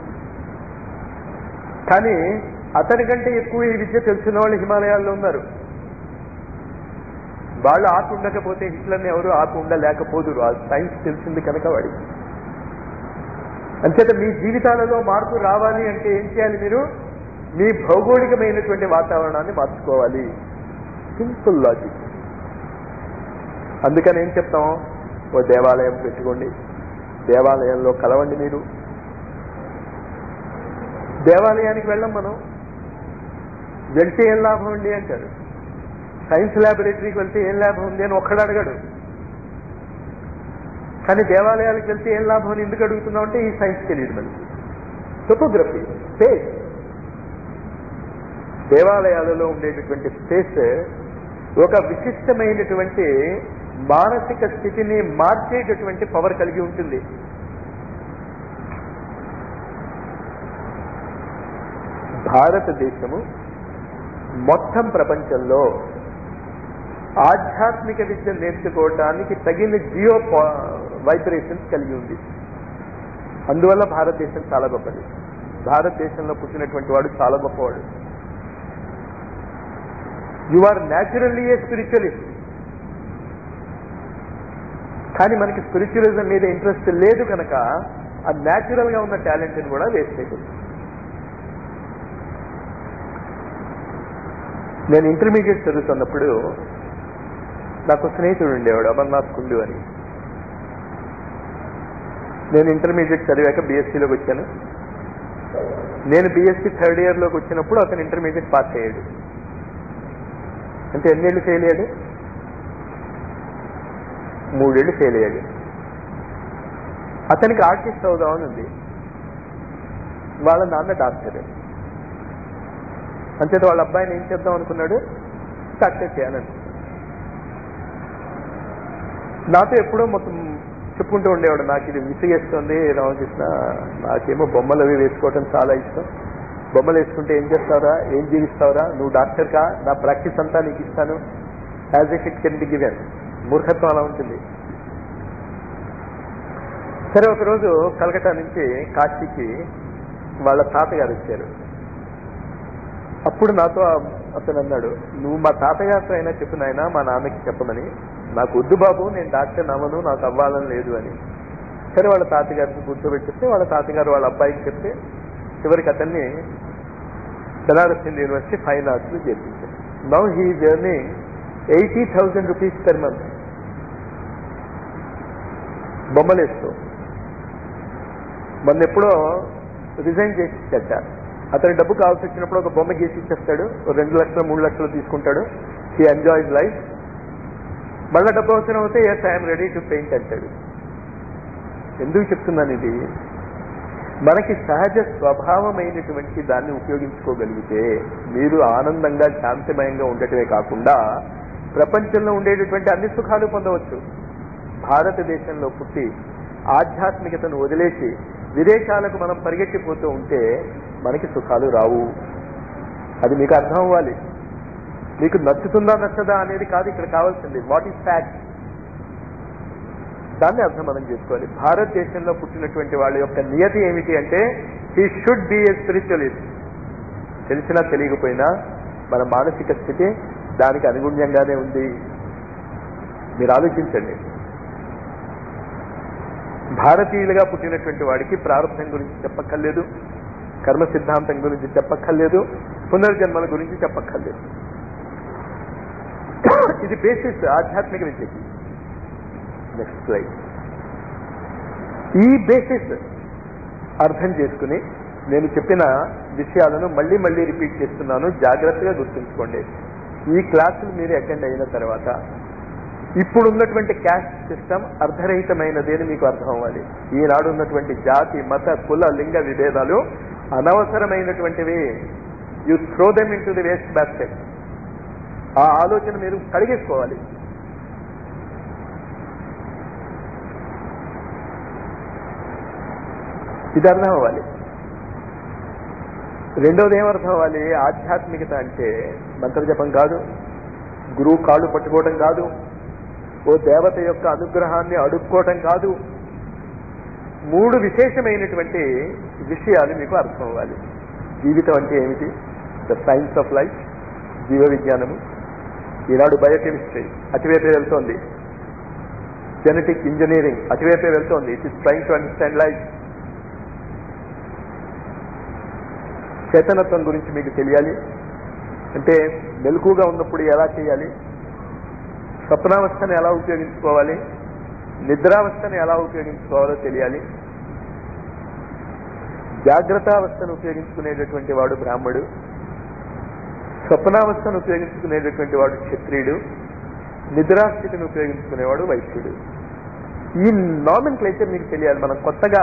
కానీ అతని కంటే ఎక్కువ ఈ విద్య తెలిసిన వాళ్ళు హిమాలయాల్లో ఉన్నారు వాళ్ళు ఆకు ఉండకపోతే హిట్లర్ని ఎవరు ఆకు ఉండలేకపోదురు ఆ సైన్స్ తెలిసింది కనుక వాడికి అంచేత మీ జీవితాలలో మార్పు రావాలి అంటే ఏం చేయాలి మీరు మీ భౌగోళికమైనటువంటి వాతావరణాన్ని మార్చుకోవాలి సింపుల్ లాజిక్ అందుకని ఏం చెప్తాం ఓ దేవాలయం పెట్టుకోండి దేవాలయంలో కలవండి మీరు దేవాలయానికి వెళ్ళం మనం వెళ్తే ఏం లాభం అండి అంటారు సైన్స్ ల్యాబొరేటరీకి వెళ్తే ఏం లాభం ఉంది అని ఒక్కడు అడగడు కానీ దేవాలయాలకు వెళ్తే ఏం లాభం అని ఎందుకు అడుగుతున్నాం అంటే ఈ సైన్స్ తెలియదు మనకి టొపోగ్రఫీ స్పేస్ దేవాలయాలలో ఉండేటటువంటి స్పేస్ ఒక విశిష్టమైనటువంటి మానసిక స్థితిని మార్చేటటువంటి పవర్ కలిగి ఉంటుంది భారతదేశము మొత్తం ప్రపంచంలో ఆధ్యాత్మిక విద్య నేర్చుకోవడానికి తగిన జియో వైబ్రేషన్స్ కలిగి ఉంది అందువల్ల భారతదేశం చాలా గొప్పది భారతదేశంలో పుట్టినటువంటి వాడు చాలా గొప్పవాడు you are naturally a spiritualist కానీ మనకి స్పిరిచువలిజం మీద ఇంట్రెస్ట్ లేదు కనుక ఆ న్యాచురల్ గా ఉన్న టాలెంట్ని కూడా వేస్ట్ అయిపోతుంది నేను ఇంటర్మీడియట్ చదువుతున్నప్పుడు నాకు స్నేహితుడు ఉండేవాడు అమర్నాథ్ కుండు అని నేను ఇంటర్మీడియట్ చదివాక బీఎస్సీలోకి వచ్చాను నేను బీఎస్సీ థర్డ్ ఇయర్లోకి వచ్చినప్పుడు అతను ఇంటర్మీడియట్ పాస్ అయ్యాడు అంటే ఎన్నేళ్ళు ఫెయిల్ అయ్యాడు మూడేళ్ళు ఫెయిల్ అయ్యాడు అతనికి ఆర్టిస్ట్ అవుదామని ఉంది వాళ్ళ నాన్న డాక్టర్ అంచేత వాళ్ళ అబ్బాయిని ఏం చేద్దాం అనుకున్నాడు డాక్టర్ చేయాలని నాతో ఎప్పుడో మొత్తం చెప్పుకుంటూ ఉండేవాడు నాకు ఇది విసిగేస్తుంది రామకృష్ణ నాకేమో బొమ్మలు అవి వేసుకోవటం చాలా ఇష్టం బొమ్మలు వేసుకుంటే ఏం చేస్తావురా ఏం జీవిస్తావురా నువ్వు డాక్టర్ కా నా ప్రాక్టీస్ అంతా నీకు ఇస్తాను as if it can be given మూర్ఖత్వం అలా ఉంటుంది సరే ఒకరోజు కలకటా నుంచి కాశీకి వాళ్ళ తాతగారు వచ్చారు అప్పుడు నాతో అతను అన్నాడు నువ్వు మా తాతగారితో అయినా చెప్పు నాయనా మా నాన్నకి చెప్పమని నాకు వద్దు బాబు నేను డాక్టర్ నమ్మను నాకు అవ్వాలని లేదు అని సరే వాళ్ళ తాతగారికి కూర్చోబెట్టి చెప్తే వాళ్ళ తాతగారు వాళ్ళ అబ్బాయికి చెప్తే చివరికి అతన్ని Benaras Hindu university fine arts లో చేర్పించారు now he earning eighty thousand rupees per month బొమ్మలేస్తూ మొన్న ఎప్పుడో రిజైన్ చేసి ఇచ్చాట అతని డబ్బు కావాల్సి వచ్చినప్పుడు ఒక బొమ్మ గీసి ఇచ్చేస్తాడు ఓ రెండు లక్షలు మూడు లక్షలు తీసుకుంటాడు హీ ఎంజాయ్స్ లైఫ్ మళ్ళీ డబ్బు అవసరం అవుతే yes I'm ready to paint అంటాడు ఎందుకు చెప్తున్నాను ఇది మనకి సహజ స్వభావమైనటువంటి దాన్ని ఉపయోగించుకోగలిగితే మీరు ఆనందంగా శాంతిమయంగా ఉండటమే కాకుండా ప్రపంచంలో ఉండేటటువంటి అన్ని సుఖాలు పొందవచ్చు భారతదేశంలో పుట్టి ఆధ్యాత్మికతను వదిలేసి విదేశాలకు మనం పరిగెట్టిపోతూ ఉంటే మనకి సుఖాలు రావు అది మీకు అర్థం అవ్వాలి మీకు నచ్చుతుందా నచ్చదా అనేది కాదు ఇక్కడ కావాల్సింది వాట్ ఈస్ ఫ్యాక్ట్ దాన్ని అర్థం మనం చేసుకోవాలి భారతదేశంలో పుట్టినటువంటి వాళ్ళ యొక్క నియతి ఏమిటి అంటే he should be a spiritualist తెలిసినా తెలియకపోయినా మన మానసిక స్థితి దానికి అనుగుణ్యంగానే ఉంది మీరు ఆలోచించండి భారతీయులుగా పుట్టినటువంటి వాడికి ప్రారంభం గురించి చెప్పక్కర్లేదు కర్మ సిద్ధాంతం గురించి చెప్పక్కర్లేదు పునర్జన్మల గురించి చెప్పక్కర్లేదు ఇది బేసిస్ ఆధ్యాత్మిక విద్యకి నెక్స్ట్ స్లైడ్ ఈ బేసిస్ అర్థం చేసుకుని నేను చెప్పిన విషయాలను మళ్ళీ మళ్ళీ రిపీట్ చేస్తున్నాను జాగ్రత్తగా గుర్తుంచుకోండి ఈ క్లాసులు మీరు అటెండ్ అయిన తర్వాత ఇప్పుడు ఉన్నటువంటి క్యాస్ట్ సిస్టమ్ అర్ధరహితమైనది అని మీకు అర్థం అవ్వాలి ఈనాడు ఉన్నటువంటి జాతి మత కుల లింగ విభేదాలు అనవసరమైనటువంటివి you throw them into the waste basket ఆ ఆలోచన మీరు కడిగేసుకోవాలి ఇది అర్థం అవ్వాలి రెండోది ఏమర్థం అవ్వాలి ఆధ్యాత్మికత అంటే మంత్ర జపం కాదు గురువు కాళ్ళు పట్టుకోవడం కాదు ఓ దేవత యొక్క అనుగ్రహాన్ని అడుక్కోవటం కాదు మూడు విశేషమైనటువంటి విషయాలు మీకు అర్థం అవ్వాలి జీవితం అంటే ఏమిటి ద సైన్స్ ఆఫ్ లైఫ్ జీవ విజ్ఞానము ఈనాడు బయోకెమిస్ట్రీ అటువైపే వెళ్తోంది జెనెటిక్ ఇంజనీరింగ్ అటువైపే వెళ్తోంది it is trying to understand life చేతనత్వం గురించి మీకు తెలియాలి అంటే మెలకుగా ఉన్నప్పుడు ఎలా చేయాలి స్వప్నావస్థను ఎలా ఉపయోగించుకోవాలి నిద్రావస్థను ఎలా ఉపయోగించుకోవాలో తెలియాలి జాగ్రత్తావస్థను ఉపయోగించుకునేటటువంటి వాడు బ్రాహ్మడు స్వప్నావస్థను ఉపయోగించుకునేటటువంటి వాడు క్షత్రియుడు నిద్రాస్థితిని ఉపయోగించుకునేవాడు వైశ్యుడు ఈ నామిన్ క్లేచర్ మీకు తెలియాలి మనం కొత్తగా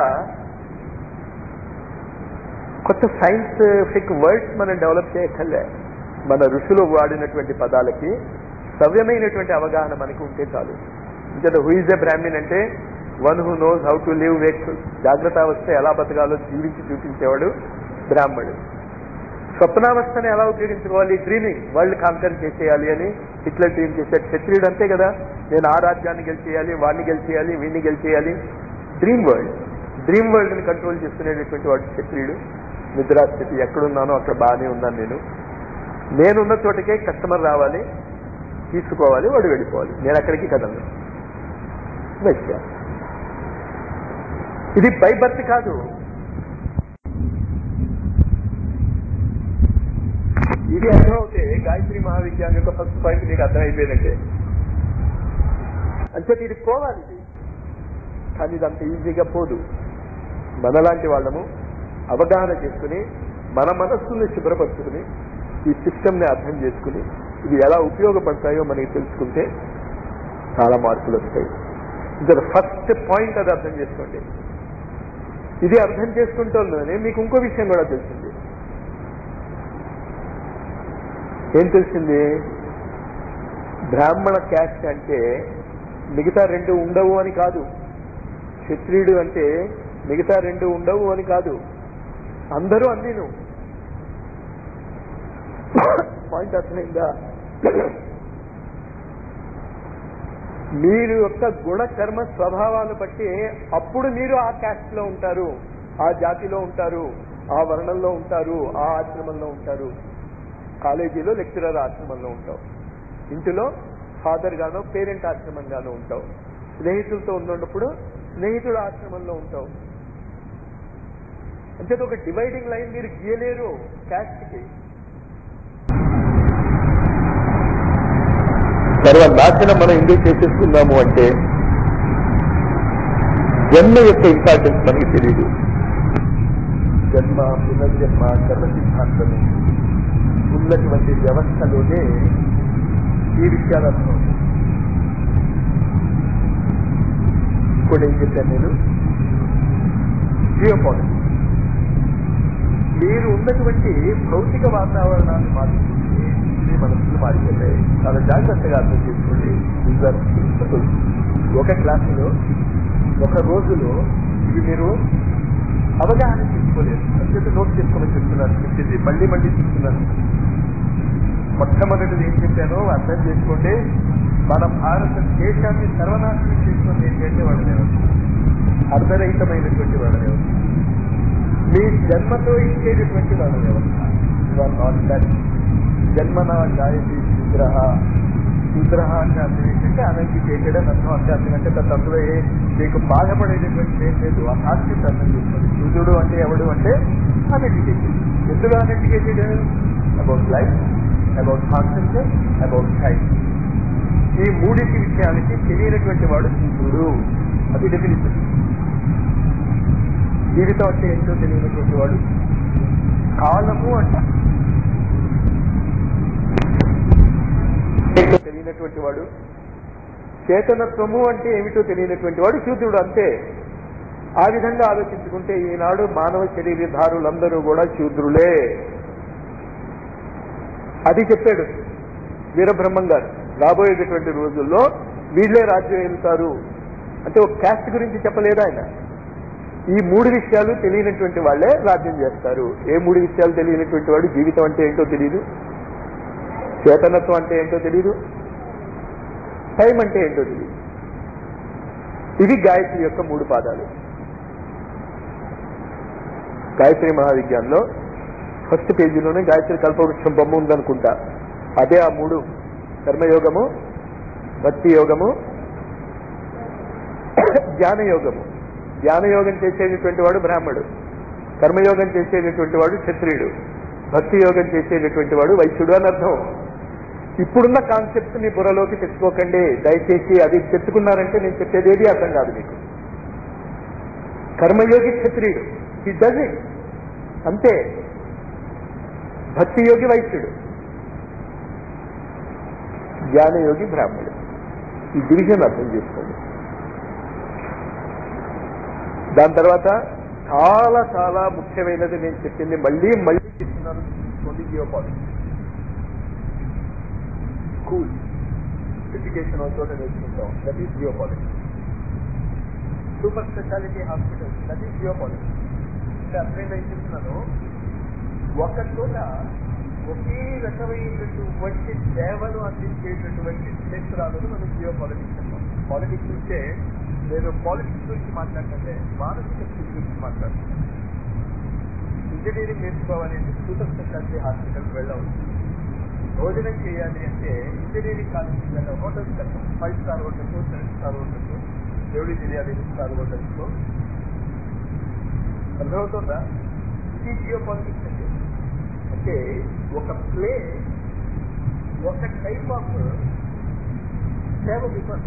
కొత్త సైంటిఫిక్ వర్డ్స్ మనం డెవలప్ చేయక్కర్లే మన ఋషులు వాడినటువంటి పదాలకి సవ్యమైనటువంటి అవగాహన మనకి ఉంటే చాలు ఇంకా హూ ఇస్ ఎ బ్రాహ్మిన్ అంటే one who knows how to live wakeful జాగ్రత్త అవస్థ ఎలా బతకాలో జీవించి చూపించేవాడు బ్రాహ్మడు స్వప్నావస్థని ఎలా ఉపయోగించుకోవాలి డ్రీమింగ్ వరల్డ్ కాన్కర్ చేసేయాలి అని హిట్లర్ డ్రీమ్ చేశాడు క్షత్రియుడు అంతే కదా నేను ఆ రాజ్యాన్ని గెలిచేయాలి వాడిని గెలిచేయాలి వీడిని గెలిచేయాలి డ్రీమ్ వరల్డ్ డ్రీమ్ వరల్డ్ ని కంట్రోల్ చేసుకునేటటువంటి వాడు క్షత్రియుడు నిద్రాస్థితి ఎక్కడున్నానో అక్కడ బాగానే ఉన్నాను నేను నేనున్న చోటకే కస్టమర్ రావాలి తీసుకోవాలి వాడు వెళ్ళిపోవాలి నేను అక్కడికి కదలను వైశ్య ఇది బై బర్త్ కాదు ఇది అర్థం అవుతే గాయత్రి మహావిజ్ఞానం యొక్క ఫస్ట్ పాయింట్ మీకు అర్థమైపోయినట్టే అంచేత ఇది పోవాలి ఇది కానీ ఇది అంత ఈజీగా పోదు మనలాంటి వాళ్ళము అవగాహన చేసుకుని మన మనస్సుని శుభ్రపరుచుకుని ఈ సిస్టమ్ని అర్థం చేసుకుని ఇవి ఎలా ఉపయోగపడతాయో మనకి తెలుసుకుంటే చాలా మార్పులు వస్తాయి ఇంకా ఫస్ట్ పాయింట్ అది అర్థం చేసుకోండి ఇది అర్థం చేసుకుంటోనే మీకు ఇంకో విషయం కూడా తెలిసింది ఏం తెలిసింది బ్రాహ్మణ క్యాస్ట్ అంటే మిగతా రెండు ఉండవు అని కాదు క్షత్రియుడు అంటే మిగతా రెండు ఉండవు అని కాదు అందరూ అన్నీను పాయింట్ అర్థమైందా మీరు యొక్క గుణ కర్మ స్వభావాలు బట్టి అప్పుడు మీరు ఆ క్యాస్ట్ లో ఉంటారు ఆ జాతిలో ఉంటారు ఆ వర్ణంలో ఉంటారు ఆ ఆశ్రమంలో ఉంటారు కాలేజీలో లెక్చరర్ ఆశ్రమంలో ఉంటావు ఇంటిలో ఫాదర్ గానో పేరెంట్ ఆశ్రమంగానో ఉంటావు స్నేహితులతో ఉన్నప్పుడు స్నేహితుడు ఆశ్రమంలో ఉంటావు అంటే ఒక డివైడింగ్ లైన్ మీరు గీయలేరు క్యాస్ట్ కి సర్వనాశనం మనం ఎందుకు చేసేసుకున్నాము అంటే జన్మ యొక్క ఇంపార్టెన్స్ మనకి తెలియదు జన్మ పునర్జన్మ కర్మ సిద్ధాంతము ఉన్నటువంటి వ్యవస్థలోనే ఈ విషయాలు అర్థం అవుతాయి. ఇంకోటి ఏం చెప్పాను నేను జియో పాలిటిక్స్ మీరు ఉన్నటువంటి భౌతిక వాతావరణాన్ని మార్చుకుంటే మీ మనసులు మారిపోతాయి చాలా జాగ్రత్తగా అర్థం చేసుకోండి These are principles. ఒక క్లాసులో ఒక రోజులో ఇవి మీరు అవగాహన చేసుకోలేదు అంచేత నోట్ చేసుకోమని చెప్తున్నాను చెప్పింది మళ్ళీ మళ్ళీ చెప్తున్నాను మొట్టమొదటిది ఏం చెప్పానో అర్థం చేసుకోండి మన భారతదేశాన్ని సర్వనాశనం చేసుకుని ఏంటంటే వాళ్ళ వ్యవస్థ అర్ధరహితమైనటువంటి వాళ్ళ వ్యవస్థ మీ జన్మతో ఇచ్చేటటువంటి వాళ్ళ వ్యవస్థ ఇవాళ నాట్ దట్ జన్మన గాయతి శూద్రహ శూద్రహ అంటే అర్థం ఏంటంటే అనెడ్యుకేటెడ్ అని అర్థం అంటే అర్థం అంటే తన అందులో ఏ మీకు బాధపడేటటువంటి ఏం లేదు ఆ కాన్సెప్ట్ అర్థం చేసుకోండి శూద్రుడు అంటే ఎవడు అంటే అనెడ్యుకేటెడ్ ఎందుకు uneducated about life about concept about time ఈ మూడింటి విషయాలకి తెలియనటువంటి వాడు శూద్రుడు అది డెఫినిషన్ జీవితం అంటే ఏంటో తెలియనటువంటి వాడు కాలము అంట ఏంటో తెలియనటువంటి వాడు చేతనత్వము అంటే ఏమిటో తెలియనటువంటి వాడు శూద్రుడు అంతే ఆ విధంగా ఆలోచించుకుంటే ఈనాడు మానవ శరీరధారులందరూ కూడా శూద్రులే అది చెప్పాడు వీరబ్రహ్మం గారు రాబోయేటటువంటి రోజుల్లో వీళ్ళే రాజ్యం వెళ్తారు అంటే ఒక క్యాస్ట్ గురించి చెప్పలేదు ఆయన ఈ మూడు విషయాలు తెలియనటువంటి వాళ్ళే రాజ్యం చేస్తారు ఏ మూడు విషయాలు తెలియనటువంటి వాడు జీవితం అంటే ఏంటో తెలియదు చేతనత్వం అంటే ఏంటో తెలియదు టైం అంటే ఏంటో తెలియదు ఇవి గాయత్రి యొక్క మూడు పాదాలు గాయత్రి మహావిజ్ఞానంలో ఫస్ట్ పేజీలోనే గాయత్రి కల్పవృక్షం బొమ్మ ఉందనుకుంటా అదే ఆ మూడు కర్మయోగము భక్తి యోగము జ్ఞాన యోగము జ్ఞాన యోగం చేసేటటువంటి వాడు బ్రాహ్మడు కర్మయోగం చేసేటటువంటి వాడు క్షత్రియుడు భక్తి యోగం చేసేటటువంటి వాడు వైశ్యుడు అని అర్థం ఇప్పుడున్న కాన్సెప్ట్ మీ బుర్రలోకి తెచ్చుకోకండి దయచేసి అది తెచ్చుకున్నారంటే నేను చెప్పేది ఏది అర్థం కాదు మీకు కర్మయోగి క్షత్రియుడు ఈ డజ్ ఇట్ అంతే భక్తి యోగి వైశ్యుడు జ్ఞానయోగి బ్రాహ్మణుడు ఈ డివిజన్ అర్థం చేసుకోండి దాని తర్వాత చాలా చాలా ముఖ్యమైనది నేను చెప్పింది మళ్ళీ మళ్ళీ చెప్తున్నాను గుర్తుంచుకోండి జియోపాలిటిక్స్ స్కూల్ ఎడ్యుకేషన్ చోట నేర్చుకుంటాం that is geopolitics super speciality hospital that is geopolitics అంటే అర్థం నేను చెప్తున్నాను ఒక చోట ఒకే రకమైనటువంటి సేవలు అందించేటటువంటి క్షేత్రాలను మనం జియోపాలిటిక్స్ అంటాం పాలిటిక్స్ అంటే నేను పాలిటిక్స్ గురించి మాట్లాడుతుంటే మానసిక స్థితి గురించి మాట్లాడుతున్నాను ఇంజనీరింగ్ నేర్చుకోవాలంటే సూపర్ స్పెషాలిటీ హాస్పిటల్కి వెళ్ళవచ్చు భోజనం చేయాలి అంటే ఇంజనీరింగ్ కాలేజీకి వెళ్ళాలి హోటల్స్ వెళ్తాం five star hotels seven star hotels దేవుడి తెలియాలి స్టార్ హోటల్స్ లో అర్థమవుతుందా ఇది జియో పాలిటిక్స్ అంటే అంటే ఒక ప్లే ఒక టైప్ ఆఫ్ సేవ because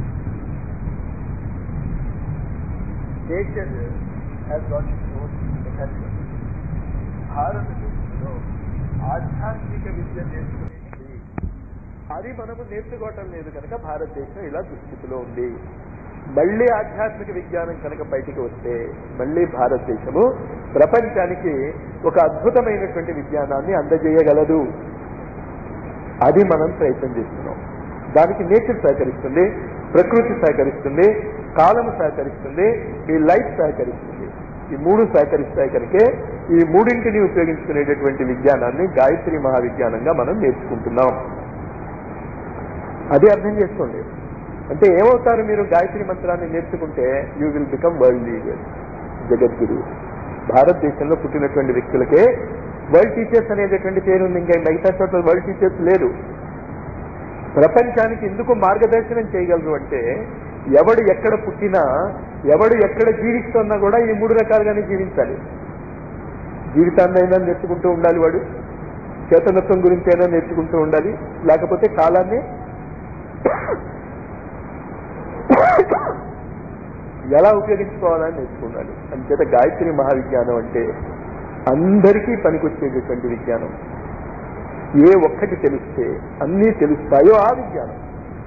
nature has got its own mechanism భారతదేశంలో ఆధ్యాత్మిక విద్య నేర్చుకునేది అది మనము నేర్చుకోవటం లేదు కనుక భారతదేశం ఇలా దుస్థితిలో ఉంది మళ్ళీ ఆధ్యాత్మిక విజ్ఞానం కనుక బయటికి వస్తే మళ్ళీ భారతదేశము ప్రపంచానికి ఒక అద్భుతమైనటువంటి విజ్ఞానాన్ని అందజేయగలదు అది మనం ప్రయత్నం చేస్తున్నాం దానికి నేచర్ సహకరిస్తుంది ప్రకృతి సహకరిస్తుంది కాలము సహకరిస్తుంది ఈ లైఫ్ సహకరిస్తుంది ఈ మూడు సహకరిస్తాయి కనుకే ఈ మూడింటిని ఉపయోగించుకునేటటువంటి విజ్ఞానాన్ని గాయత్రి మహావిజ్ఞానంగా మనం నేర్చుకుంటున్నాం అది అర్థం చేసుకోండి అంటే ఏమవుతారు మీరు గాయత్రి మంత్రాన్ని నేర్చుకుంటే you will become world leader జగద్గురు భారతదేశంలో పుట్టినటువంటి వ్యక్తులకే వరల్డ్ టీచర్స్ అనేటటువంటి పేరు ఉంది ఇంకా మిగతా చోట్ల వరల్డ్ టీచర్స్ లేరు ప్రపంచానికి ఎందుకు మార్గదర్శనం చేయగలరు అంటే ఎవడు ఎక్కడ పుట్టినా ఎవడు ఎక్కడ జీవిస్తున్నా కూడా ఈ మూడు రకాలుగానే జీవించాలి జీవితాన్ని అయినా నేర్చుకుంటూ ఉండాలి వాడు చేతనత్వం గురించి అయినా నేర్చుకుంటూ ఉండాలి లేకపోతే కాలాన్ని ఎలా ఉపయోగించుకోవాలని నేర్చుకున్నాడు అంచేత గాయత్రి మహావిజ్ఞానం అంటే అందరికీ పనికొచ్చేటటువంటి విజ్ఞానం ఏ ఒక్కటి తెలిస్తే అన్నీ తెలుస్తాయో ఆ విజ్ఞానం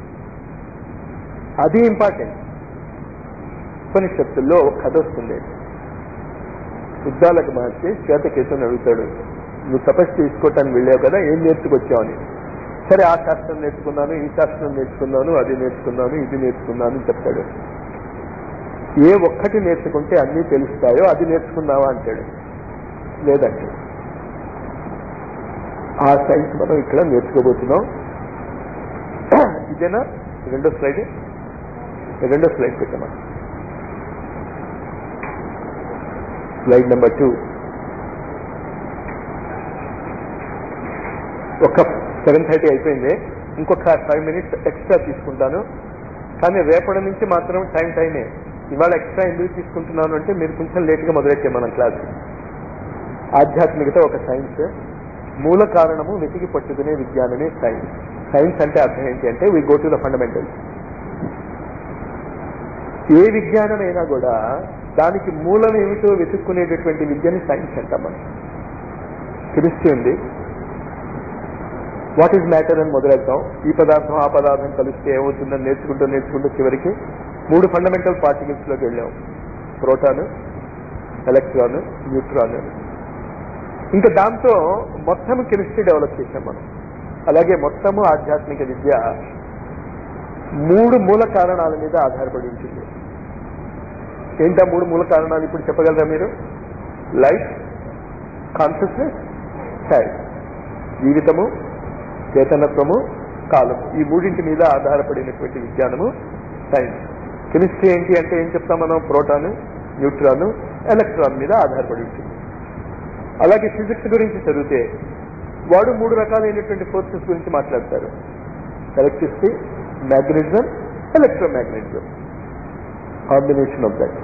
అది ఇంపార్టెంట్ ఉపనిషత్తుల్లో ఒక కథ వస్తుంది ఉద్దాలకు మహర్షి శ్వేతకేతుని అడుగుతాడు నువ్వు తపస్సు చేసుకోవటానికి వెళ్ళావు కదా ఏం నేర్చుకొచ్చావు అని సరే ఆ శాస్త్రం నేర్చుకున్నాను ఈ శాస్త్రం నేర్చుకున్నాను అది నేర్చుకున్నాను ఇది నేర్చుకున్నాను అని చెప్తాడు ఏ ఒక్కటి నేర్చుకుంటే అన్నీ తెలుస్తాయో అది నేర్చుకున్నావా అంటాడు లేదంటే ఆ సైన్స్ మనం ఇక్కడ నేర్చుకోబోతున్నాం ఇదేనా రెండో స్లైడ్ రెండో స్లైడ్ పెట్టమా స్లైడ్ నెంబర్ టూ ఒక సెవెన్ థర్టీ అయిపోయింది ఇంకొక ఫైవ్ మినిట్స్ ఎక్స్ట్రా తీసుకుంటాను కానీ రేపటి నుంచి మాత్రం టైం టైమే ఇవాళ ఎక్స్ట్రా ఎందుకు తీసుకుంటున్నాను అంటే మీరు కొంచెం లేట్గా మొదలెట్టే మనం క్లాస్ ఆధ్యాత్మికత ఒక సైన్స్ మూల కారణము వెతికి పట్టుకునే విజ్ఞానమే సైన్స్ సైన్స్ అంటే అర్థం ఏంటి అంటే we go to the fundamentals ఏ విజ్ఞానమైనా కూడా దానికి మూలం ఏమిటో వెతుక్కునేటటువంటి విద్యని సైన్స్ అంటాం మనం కెమిస్ట్రీ ఉంది వాట్ ఈజ్ మ్యాటర్ అని మొదలెడతాం ఈ పదార్థం ఆ పదార్థం కలిస్తే ఏమవుతుందని నేర్చుకుంటూ నేర్చుకుంటూ చివరికి మూడు ఫండమెంటల్ పార్టికల్స్ లోకి వెళ్ళాం ప్రోటాన్ ఎలక్ట్రాన్ న్యూట్రాన్ ఇంకా దాంతో మొత్తం కెమిస్ట్రీ డెవలప్ చేశాం మనం అలాగే మొత్తము ఆధ్యాత్మిక విద్య మూడు మూల కారణాల మీద ఆధారపడి ఉంటుంది ఏంటా మూడు మూల కారణాలు ఇప్పుడు చెప్పగలరా మీరు లైఫ్ కాన్షియస్నెస్ టైం జీవితము చేతనత్వము కాలము ఈ మూడింటి మీద ఆధారపడినటువంటి విజ్ఞానము సైన్స్ కెమిస్ట్రీ ఏంటి అంటే ఏం చెప్తాం మనం ప్రోటాన్ న్యూట్రాన్ ఎలక్ట్రాన్ మీద ఆధారపడి ఉంటుంది అలాగే ఫిజిక్స్ గురించి చదివితే వాడు మూడు రకాలైనటువంటి ఫోర్సెస్ గురించి మాట్లాడతారు electricity magnetism electromagnetism combination of that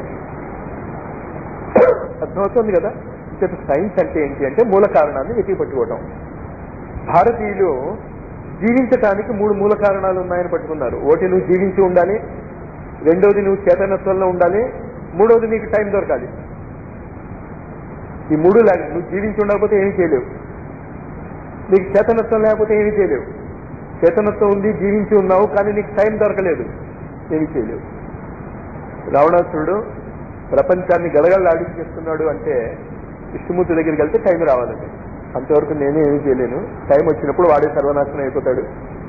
అర్థమవుతుంది కదా ఇంకొక సైన్స్ అంటే ఏంటి అంటే మూల కారణాన్ని వెతికి పట్టుకోవడం భారతీయులు జీవించటానికి మూడు మూల కారణాలు ఉన్నాయని పట్టుకున్నారు ఒకటి నువ్వు జీవించి ఉండాలి రెండోది నువ్వు చేతనత్వంలో ఉండాలి మూడోది నీకు టైం దొరకాలి ఈ మూడు లాగా నువ్వు జీవించి ఉండకపోతే ఏమీ చేయలేవు నీకు చేతనత్వం లేకపోతే ఏమీ చేయలేవు చేతనత్వం ఉంది జీవించి ఉన్నావు కానీ నీకు టైం దొరకలేదు ఏమీ చేయలేవు రావణాసురుడు ప్రపంచాన్ని గలగలలాడించేస్తున్నాడు అంటే విష్ణుమూర్తి దగ్గరికి వెళ్తే టైం రావాలండి అంతవరకు నేనే ఏమీ చేయలేను టైం వచ్చినప్పుడు వాడే సర్వనాశనం అయిపోతాడు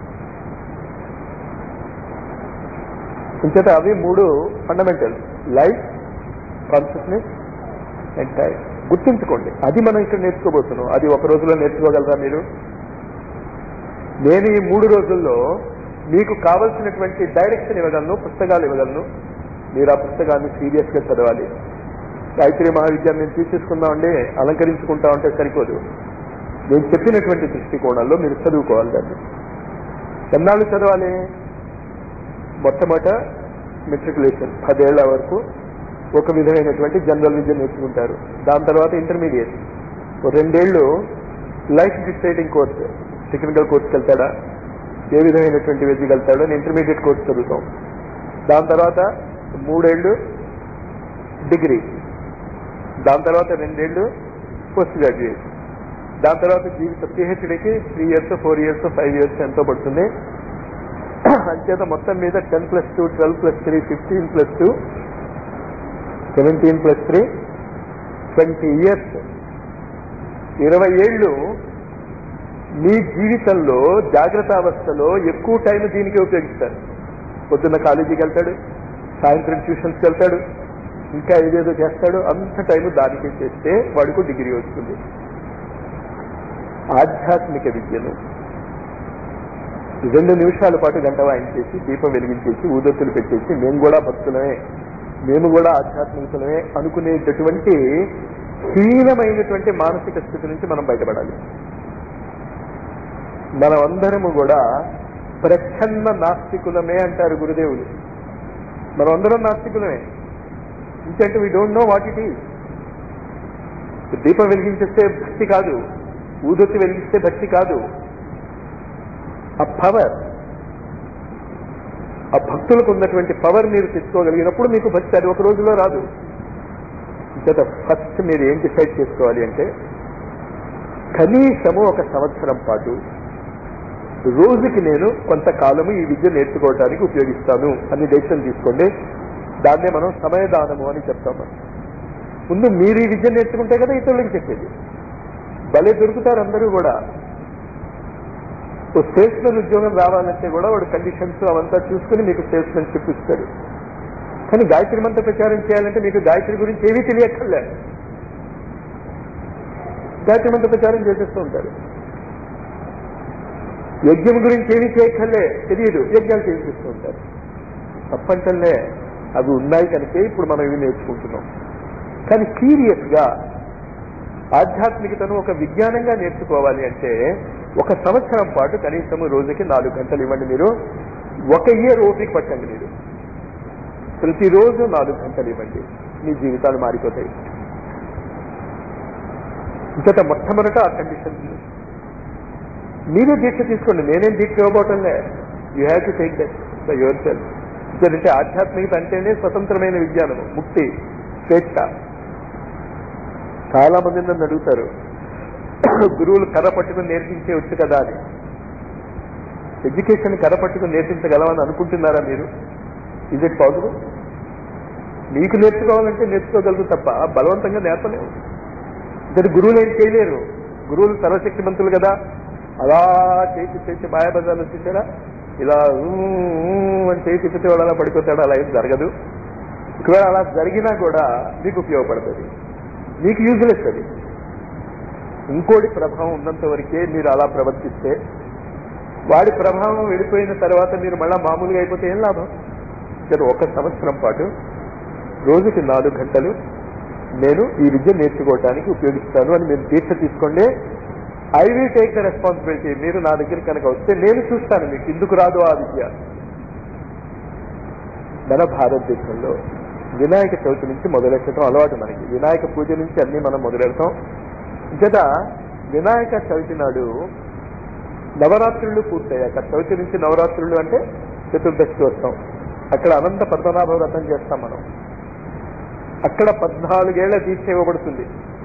ఇంచేత అవి మూడు fundamental life consciousness and time గుర్తుంచుకోండి అది మనం ఇక్కడ నేర్చుకోబోతున్నాం అది ఒక రోజులో నేర్చుకోగలరా మీరు నేను ఈ మూడు రోజుల్లో మీకు కావలసినటువంటి డైరెక్షన్ ఇవ్వగలను పుస్తకాలు ఇవ్వగలను మీరు ఆ పుస్తకాన్ని సీరియస్ గా చదవాలి గాయత్రి మహావిద్యాన్ని నేను తీసేసుకుందామండి అలంకరించుకుంటా ఉంటే సరిపోదు నేను చెప్పినటువంటి దృష్టికోణంలో మీరు చదువుకోవాలి దాన్ని ఎన్నాళ్ళు చదవాలి మొట్టమొదట మెట్రికులేషన్ పదేళ్ల వరకు ఒక విధమైనటువంటి జనరల్ విద్య నేర్చుకుంటారు దాని తర్వాత ఇంటర్మీడియట్ ఓ రెండేళ్లు లైఫ్ డిసైడింగ్ కోర్స్ టెక్నికల్ కోర్స్కి వెళ్తాడా ఏ విధమైనటువంటి విద్యకి వెళ్తాడో నేను ఇంటర్మీడియట్ కోర్స్ చదువుతాం దాని తర్వాత మూడేళ్లు డిగ్రీ దాని తర్వాత రెండేళ్లు పోస్ట్ గ్రాడ్యుయేట్ దాని తర్వాత జీవిత పిహెచ్డికి three years four years five years ఎంతో పడుతుంది అంచేత మొత్తం మీద ten plus two twelve plus three fifteen plus two seventeen plus three twenty years ఇరవై ఏళ్ళు మీ జీవితంలో జాగ్రత్త అవస్థలో ఎక్కువ టైం దీనికి ఉపయోగిస్తారు పొద్దున్న కాలేజీకి వెళ్తాడు సాయంత్రం ట్యూషన్స్కి వెళ్తాడు ఇంకా ఏదేదో చేస్తాడు అంత టైం దానికి చేస్తే వాడికి డిగ్రీ వస్తుంది ఆధ్యాత్మిక విద్యను రెండు నిమిషాల పాటు గంట వాయించేసి దీపం వెలిగించేసి ఊదొత్తులు పెట్టేసి మేము కూడా భక్తులమే మేము కూడా ఆధ్యాత్మికలమే అనుకునేటటువంటి హీనమైనటువంటి మానసిక స్థితి నుంచి మనం బయటపడాలి మనమందరము కూడా ప్రచ్ఛన్న నాస్తికులమే అంటారు గురుదేవులు మనం అందరం నాస్తికులమే ఇంకంటే we don't know what it is దీపం వెలిగించేస్తే భక్తి కాదు ఊదొత్తి వెలిగిస్తే భక్తి కాదు ఆ పవర్ ఆ భక్తులకు ఉన్నటువంటి పవర్ మీరు తెచ్చుకోగలిగినప్పుడు మీకు భక్తి అది ఒక రోజులో రాదు ఇంకట ఫస్ట్ మీరు ఏం డిసైడ్ చేసుకోవాలి అంటే కనీసము ఒక సంవత్సరం పాటు రోజుకి నేను కొంతకాలము ఈ విద్య నేర్చుకోవడానికి ఉపయోగిస్తాను అని డెసిషన్ తీసుకోండి దాన్నే మనం సమయదానము అని చెప్తాము ముందు మీరు ఈ విద్య నేర్చుకుంటే కదా ఇతరులకు చెప్పేది భలే దొరుకుతారు అందరూ కూడా ఓ సేల్స్మెన్ ఉద్యోగం రావాలంటే కూడా వాడు కండిషన్స్ అవంతా చూసుకుని మీకు సేల్స్మెన్షిప్ ఇస్తాడు కానీ గాయత్రి మంత్ర ప్రచారం చేయాలంటే మీకు గాయత్రి గురించి ఏమీ తెలియక్కర్లే గాయత్రి మంత్ర ప్రచారం చేసేస్తూ ఉంటారు యజ్ఞం గురించి ఏమీ చేయక్కర్లే తెలియదు యజ్ఞాలు చేసేస్తూ ఉంటారు తప్పంటలే అవి ఉన్నాయి కనుకే ఇప్పుడు మనం ఇవి నేర్చుకుంటున్నాం కానీ సీరియస్ గా ఆధ్యాత్మికతను ఒక విజ్ఞానంగా నేర్చుకోవాలి అంటే ఒక సంవత్సరం పాటు కనీసం రోజుకి నాలుగు గంటలు ఇవ్వండి మీరు ఒక ఇయర్ ఓపిక పట్టండి మీరు ప్రతిరోజు నాలుగు గంటలు ఇవ్వండి మీ జీవితాలు మారిపోతాయి ఇంకట మొట్టమొదట ఆ కండిషన్ మీరే దీక్ష తీసుకోండి నేనేం దీక్ష ఇవ్వబోటంలే you have to take that by yourself ఎందుకంటే ఆధ్యాత్మికత అంటేనే స్వతంత్రమైన విజ్ఞానము ముక్తి స్వేచ్ఛ చాలా మంది నన్ను అడుగుతారు గురువులు కర్ర పట్టుకుని నేర్పించే వచ్చు కదా అని ఎడ్యుకేషన్ కర్ర పట్టుకుని నేర్పించగలమని అనుకుంటున్నారా మీరు ఇజ్ ఇట్ పాసిబుల్ మీకు నేర్చుకోవాలంటే నేర్చుకోగలరు తప్ప బలవంతంగా నేర్పలేవు ఇద్దరు గురువులు ఏం చేయలేరు గురువులు సర్వశక్తిమంతులు కదా అలా చేసి చేసి మాయాబజార్లు వచ్చేసారా ఇలా ఊ, ఊ అని చేసి తిప్పితే వాడు అలా పడిపోతాడు అలా ఏం జరగదు ఒకవేళ అలా జరిగినా కూడా మీకు ఉపయోగపడుతుంది మీకు యూజ్లెస్ అది ఇంకోటి ప్రభావం ఉన్నంత వరకే మీరు అలా ప్రవర్తిస్తే వాడి ప్రభావం వెళ్ళిపోయిన తర్వాత మీరు మళ్ళా మామూలుగా అయిపోతే ఏం లాభం సరే ఒక సంవత్సరం పాటు రోజుకి నాలుగు గంటలు నేను ఈ విద్య నేర్చుకోవడానికి ఉపయోగిస్తాను అని మీరు దీక్ష తీసుకోండి I will take the responsibility మీరు నా దగ్గర కనుక వస్తే నేను చూస్తాను మీకు ఎందుకు రాదు ఆ విద్య మన భారతదేశంలో వినాయక చవితి నుంచి మొదలెట్టడం అలవాటు మనకి వినాయక పూజ నుంచి అన్ని మనం మొదలెడతాం జత వినాయక చవితి నాడు నవరాత్రులు పూర్తయ్యాక చవితి నుంచి నవరాత్రులు అంటే చతుర్దశి వస్తాం అక్కడ అనంత పద్మనాభ వ్రతం చేస్తాం మనం అక్కడ పద్నాలుగేళ్ల దీక్ష ఇవ్వబడుతుంది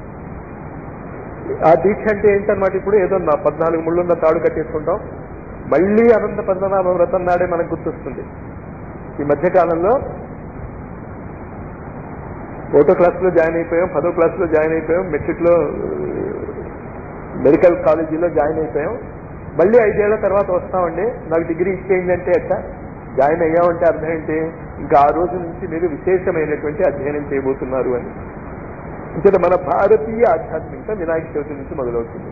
ఆ దీక్ష అంటే ఏంటన్నమాట ఇప్పుడు ఏదో నా పద్నాలుగు ముళ్ళున్న తాడు కట్టేసుకుంటాం మళ్ళీ అనంత పద్మనాభ వ్రతం నాడే మనకు గుర్తొస్తుంది ఈ మధ్య కాలంలో ఓటో క్లాస్లో జాయిన్ అయిపోయాం పదో క్లాస్లో జాయిన్ అయిపోయాం మెట్రిక్లో మెడికల్ కాలేజీలో జాయిన్ అయిపోయాం మళ్ళీ ఐదేళ్ల తర్వాత వస్తామండి నాకు డిగ్రీ ఇచ్చేయండి అంటే అట్ట జాయిన్ అయ్యామంటే అర్థం ఏంటి ఇంకా ఆ రోజు నుంచి మీరు విశేషమైనటువంటి అధ్యయనం చేయబోతున్నారు అని ఇక్కడ మన భారతీయ ఆధ్యాత్మికత వినాయక చవితి నుంచి మొదలవుతుంది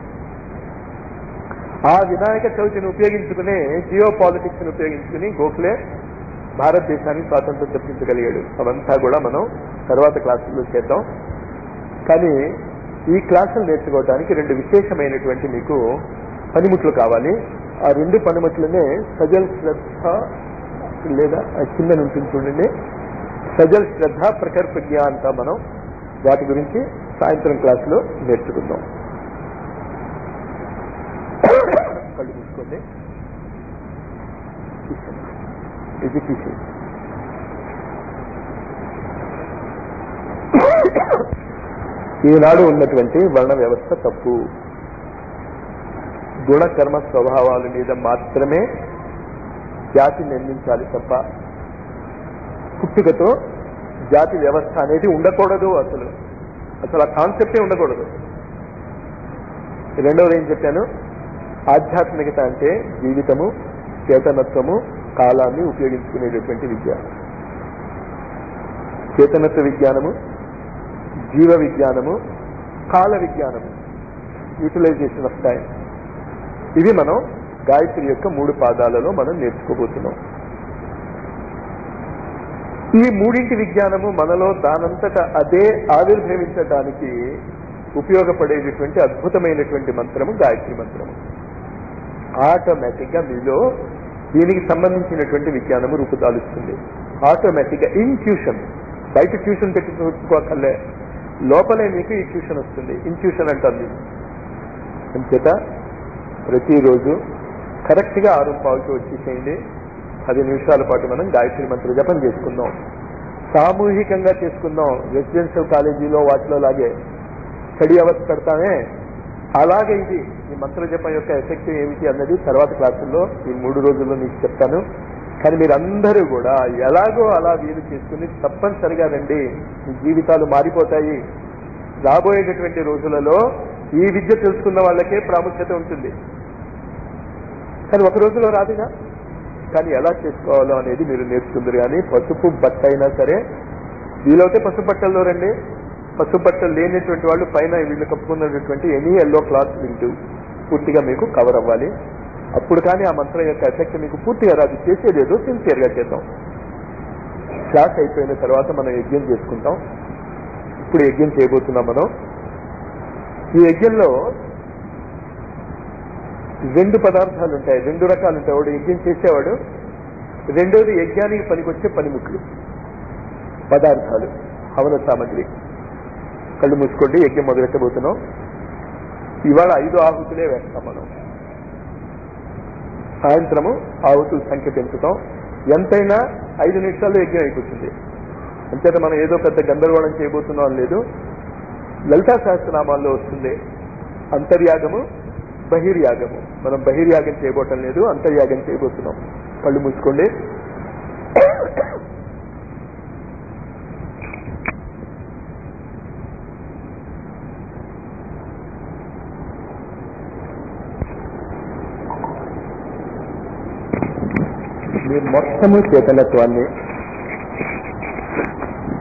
ఆ వినాయక చవితిని ఉపయోగించుకునే జియో పాలిటిక్స్ ని ఉపయోగించుకుని గోఖలే భారతదేశానికి స్వాతంత్రం తెప్పించగలిగాడు అవంతా కూడా మనం తర్వాత క్లాసుల్లో చేద్దాం కానీ ఈ క్లాసులు నేర్చుకోవడానికి రెండు విశేషమైనటువంటి మీకు పనిముట్లు కావాలి ఆ రెండు పనిముట్లనే సజల్ శ్రద్ధ లేదా ఆ కింద ఉంటుంది చూడండి సజల్ శ్రద్ధ ప్రఖర్ ప్రజ్ఞ అంతా మనం వాటి గురించి సాయంత్రం క్లాసులో నేర్చుకుందాం కళ్ళు మూసుకోండి ఇది తీసి ఈనాడు ఉన్నటువంటి వర్ణ వ్యవస్థ తప్పు గుణకర్మ స్వభావాల మీద మాత్రమే జాతి నిర్మించాలి తప్ప పుట్టుకతో జాతి వ్యవస్థ అనేది ఉండకూడదు అసలు అసలు ఆ కాన్సెప్టే ఉండకూడదు రెండవది ఏం చెప్పాను ఆధ్యాత్మికత అంటే జీవితము చేతనత్వము కాలాన్ని ఉపయోగించుకునేటటువంటి విద్య చేతనత్వ విజ్ఞానము జీవ విజ్ఞానము కాల విజ్ఞానము యూటిలైజేషన్ ఆఫ్ టైం ఇవి మనం గాయత్రి యొక్క మూడు పాదాలలో మనం నేర్చుకోబోతున్నాం ఈ మూడింటి విజ్ఞానము మనలో దానంతట అదే ఆవిర్భవించటానికి ఉపయోగపడేటటువంటి అద్భుతమైనటువంటి మంత్రము గాయత్రి మంత్రము ఆటోమేటిక్ గా మీలో దీనికి సంబంధించినటువంటి విజ్ఞానము రూపుదాలుస్తుంది ఆటోమేటిక్ గా ఇన్ ట్యూషన్ బయట ట్యూషన్ పెట్టుకోకర్లే లోపలే మీకు ఈ ట్యూషన్ వస్తుంది ఇన్ట్యూషన్ అంటుంది అంచేత ప్రతిరోజు కరెక్ట్ గా ఆరు పావుకి వచ్చేసేయండి పది నిమిషాల పాటు మనం గాయత్రి మంత్ర జపం చేసుకుందాం సామూహికంగా చేసుకుందాం రెసిడెన్షియల్ కాలేజీలో వాటిలో లాగే స్టడీ అవర్స్ పెడతామే అలాగే ఇది ఈ మంత్ర జపం యొక్క ఎఫెక్ట్ ఏమిటి అన్నది తర్వాత క్లాసుల్లో ఈ మూడు రోజుల్లో మీకు చెప్తాను కానీ మీరందరూ కూడా ఎలాగో అలా వీలు చేసుకుని తప్పనిసరిగా రండి మీ జీవితాలు మారిపోతాయి రాబోయేటటువంటి రోజులలో ఈ విద్య తెలుసుకున్న వాళ్ళకే ప్రాముఖ్యత ఉంటుంది కానీ ఒక రోజులో రాదుగా కానీ ఎలా చేసుకోవాలో అనేది మీరు నేర్చుకుందరు కానీ పసుపు బట్ట అయినా సరే వీలైతే పసుపు బట్టల్లో రండి పసుపు బట్టలు లేనటువంటి వాళ్ళు పైన వీళ్ళు కప్పుకున్నటువంటి ఎనీ ఎల్లో క్లాత్ వింటూ పూర్తిగా మీకు కవర్ అవ్వాలి అప్పుడు కానీ ఆ మంత్రం యొక్క ఎఫెక్ట్ మీకు పూర్తిగా రాదు చేసేదేదో సిన్సియర్ గా చేద్దాం క్లాస్ అయిపోయిన తర్వాత మనం యజ్ఞం చేసుకుంటాం ఇప్పుడు యజ్ఞం చేయబోతున్నాం మనం ఈ యజ్ఞంలో రెండు పదార్థాలు ఉంటాయి రెండు రకాలు ఉంటాయి వాడు యజ్ఞం చేసేవాడు రెండోది యజ్ఞానికి పనికొచ్చే పనిముట్లు పదార్థాలు హవన సామగ్రి కళ్ళు మూసుకోండి యజ్ఞం మొదలెట్టబోతున్నాం ఇవాళ ఐదు ఆహుతులే వేస్తాం మనం సాయంత్రము ఆహుతుల సంఖ్య పెంచుతాం ఎంతైనా ఐదు నిమిషాల్లో యజ్ఞం అయిపోతుంది అంచేత మనం ఏదో పెద్ద గందరగోళం చేయబోతున్నాం అని లేదు లలితా సహస్రనామాల్లో వస్తుంది అంతర్యాగము బహిర్యాగము మనం బహిర్యాగం చేయబోవటం లేదు అంతర్యాగం చేయబోతున్నాం కళ్ళు మూసుకోండి మీ మొత్తము చేతనత్వాన్ని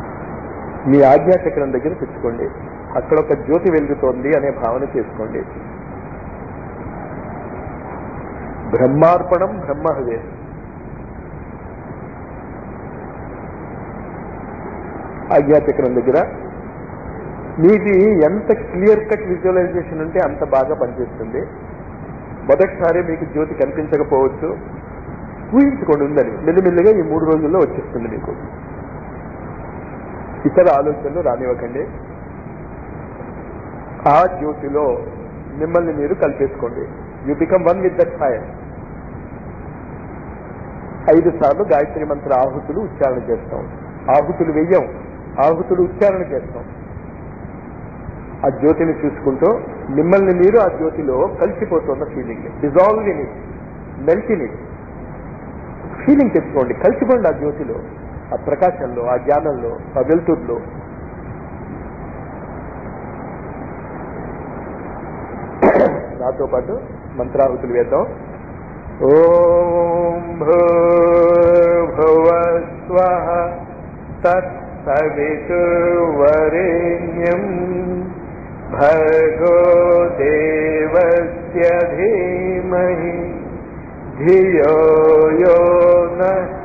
మీ ఆజ్ఞాచక్రం దగ్గర తెచ్చుకోండి అక్కడ ఒక జ్యోతి వెలుగుతోంది అనే భావన చేసుకోండి బ్రహ్మార్పణం బ్రహ్మహవే ఆజ్ఞాచక్రం దగ్గర మీది ఎంత క్లియర్ కట్ విజువలైజేషన్ ఉంటే అంత బాగా పనిచేస్తుంది మొదటిసారి మీకు జ్యోతి కనిపించకపోవచ్చు ఊహించుకోండి ఉందని మెల్లిమెల్లిగా ఈ మూడు రోజుల్లో వచ్చేస్తుంది మీకు ఇతర ఆలోచనలు రానివ్వకండి ఆ జ్యోతిలో మిమ్మల్ని మీరు కలిపేసుకోండి you become one with that fire ఐదు సార్లు గాయత్రి మంత్ర ఆహుతులు ఉచ్చారణ చేస్తాం ఆహుతులు వెయ్యం ఆహుతులు ఉచ్చారణ చేస్తాం ఆ జ్యోతిని చూసుకుంటూ మిమ్మల్ని మీరు ఆ జ్యోతిలో కలిసిపోతున్న feeling dissolve in it melt in it feeling తెచ్చుకోండి కలిసిపోండి ఆ జ్యోతిలో ఆ ప్రకాశంలో ఆ జ్ఞానంలో ఆ వెలుతురులో నాతో పాటు మంత్రాహుతులు వేద్దాం ఓం భూర్భువస్వ తత్సవితుర్వరేణ్యం భర్గో దేవస్య ధీమహి ధియో యో న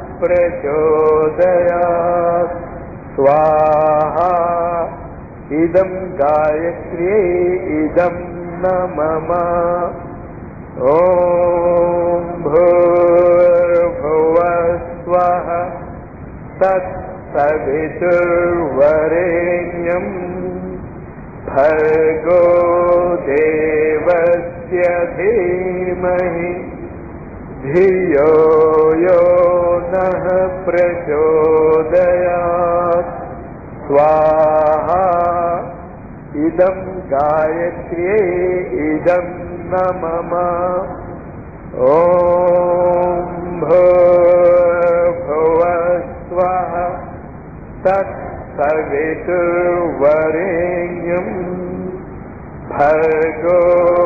ప్రచోదయాత్ స్వాహా ఇదం గాయత్ర్యే ఇదం న మమ ఓం భూర్భువస్వః తత్సవితుర్వరేణ్యం భర్గో దేవస్య ధీమహి ధియో యో నః ప్రచోదయాత్ స్వాహా ఇదం గాయత్ర్యే ఇదం న మమ ఓం భూర్భువస్వః తత్సవితుర్వరేణ్యం భర్గో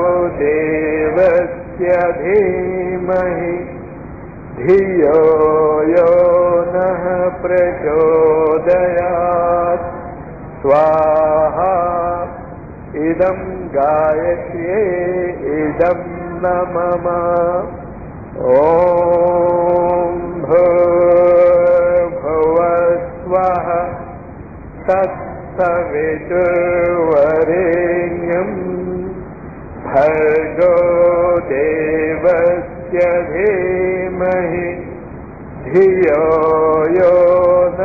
దేవస్య ధీమహి ధియో యో నః ప్రచోదయాత్ స్వాహా ఇదం గాయత్ర్యే ఇదం న మమ ఓం భూర్భువస్వః తత్సవితుర్వరేణ్యం భర్గో దేవస్య ధీమహి ధియో యో న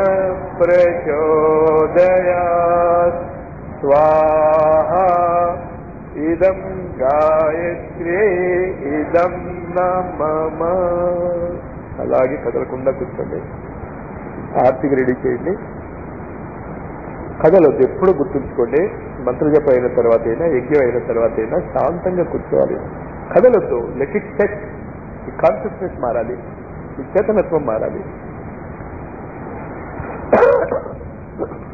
ప్రచోదయాత్ స్వాహా ఇదం గాయత్ర్యే ఇదం న మమ అలాగే కదలకుండా కూర్చోండి ఆర్తికి రెడీ చేయండి కదలొద్దు ఎప్పుడు గుర్తుంచుకోండి మంత్రజపం అయిన తర్వాత అయినా యజ్ఞం అయిన తర్వాత అయినా శాంతంగా కూర్చోవాలి కదలొద్దు లెట్ ఇట్ సెట్ ఈ కాన్షియస్నెస్ మారాలి ఈ చేతనత్వం మారాలి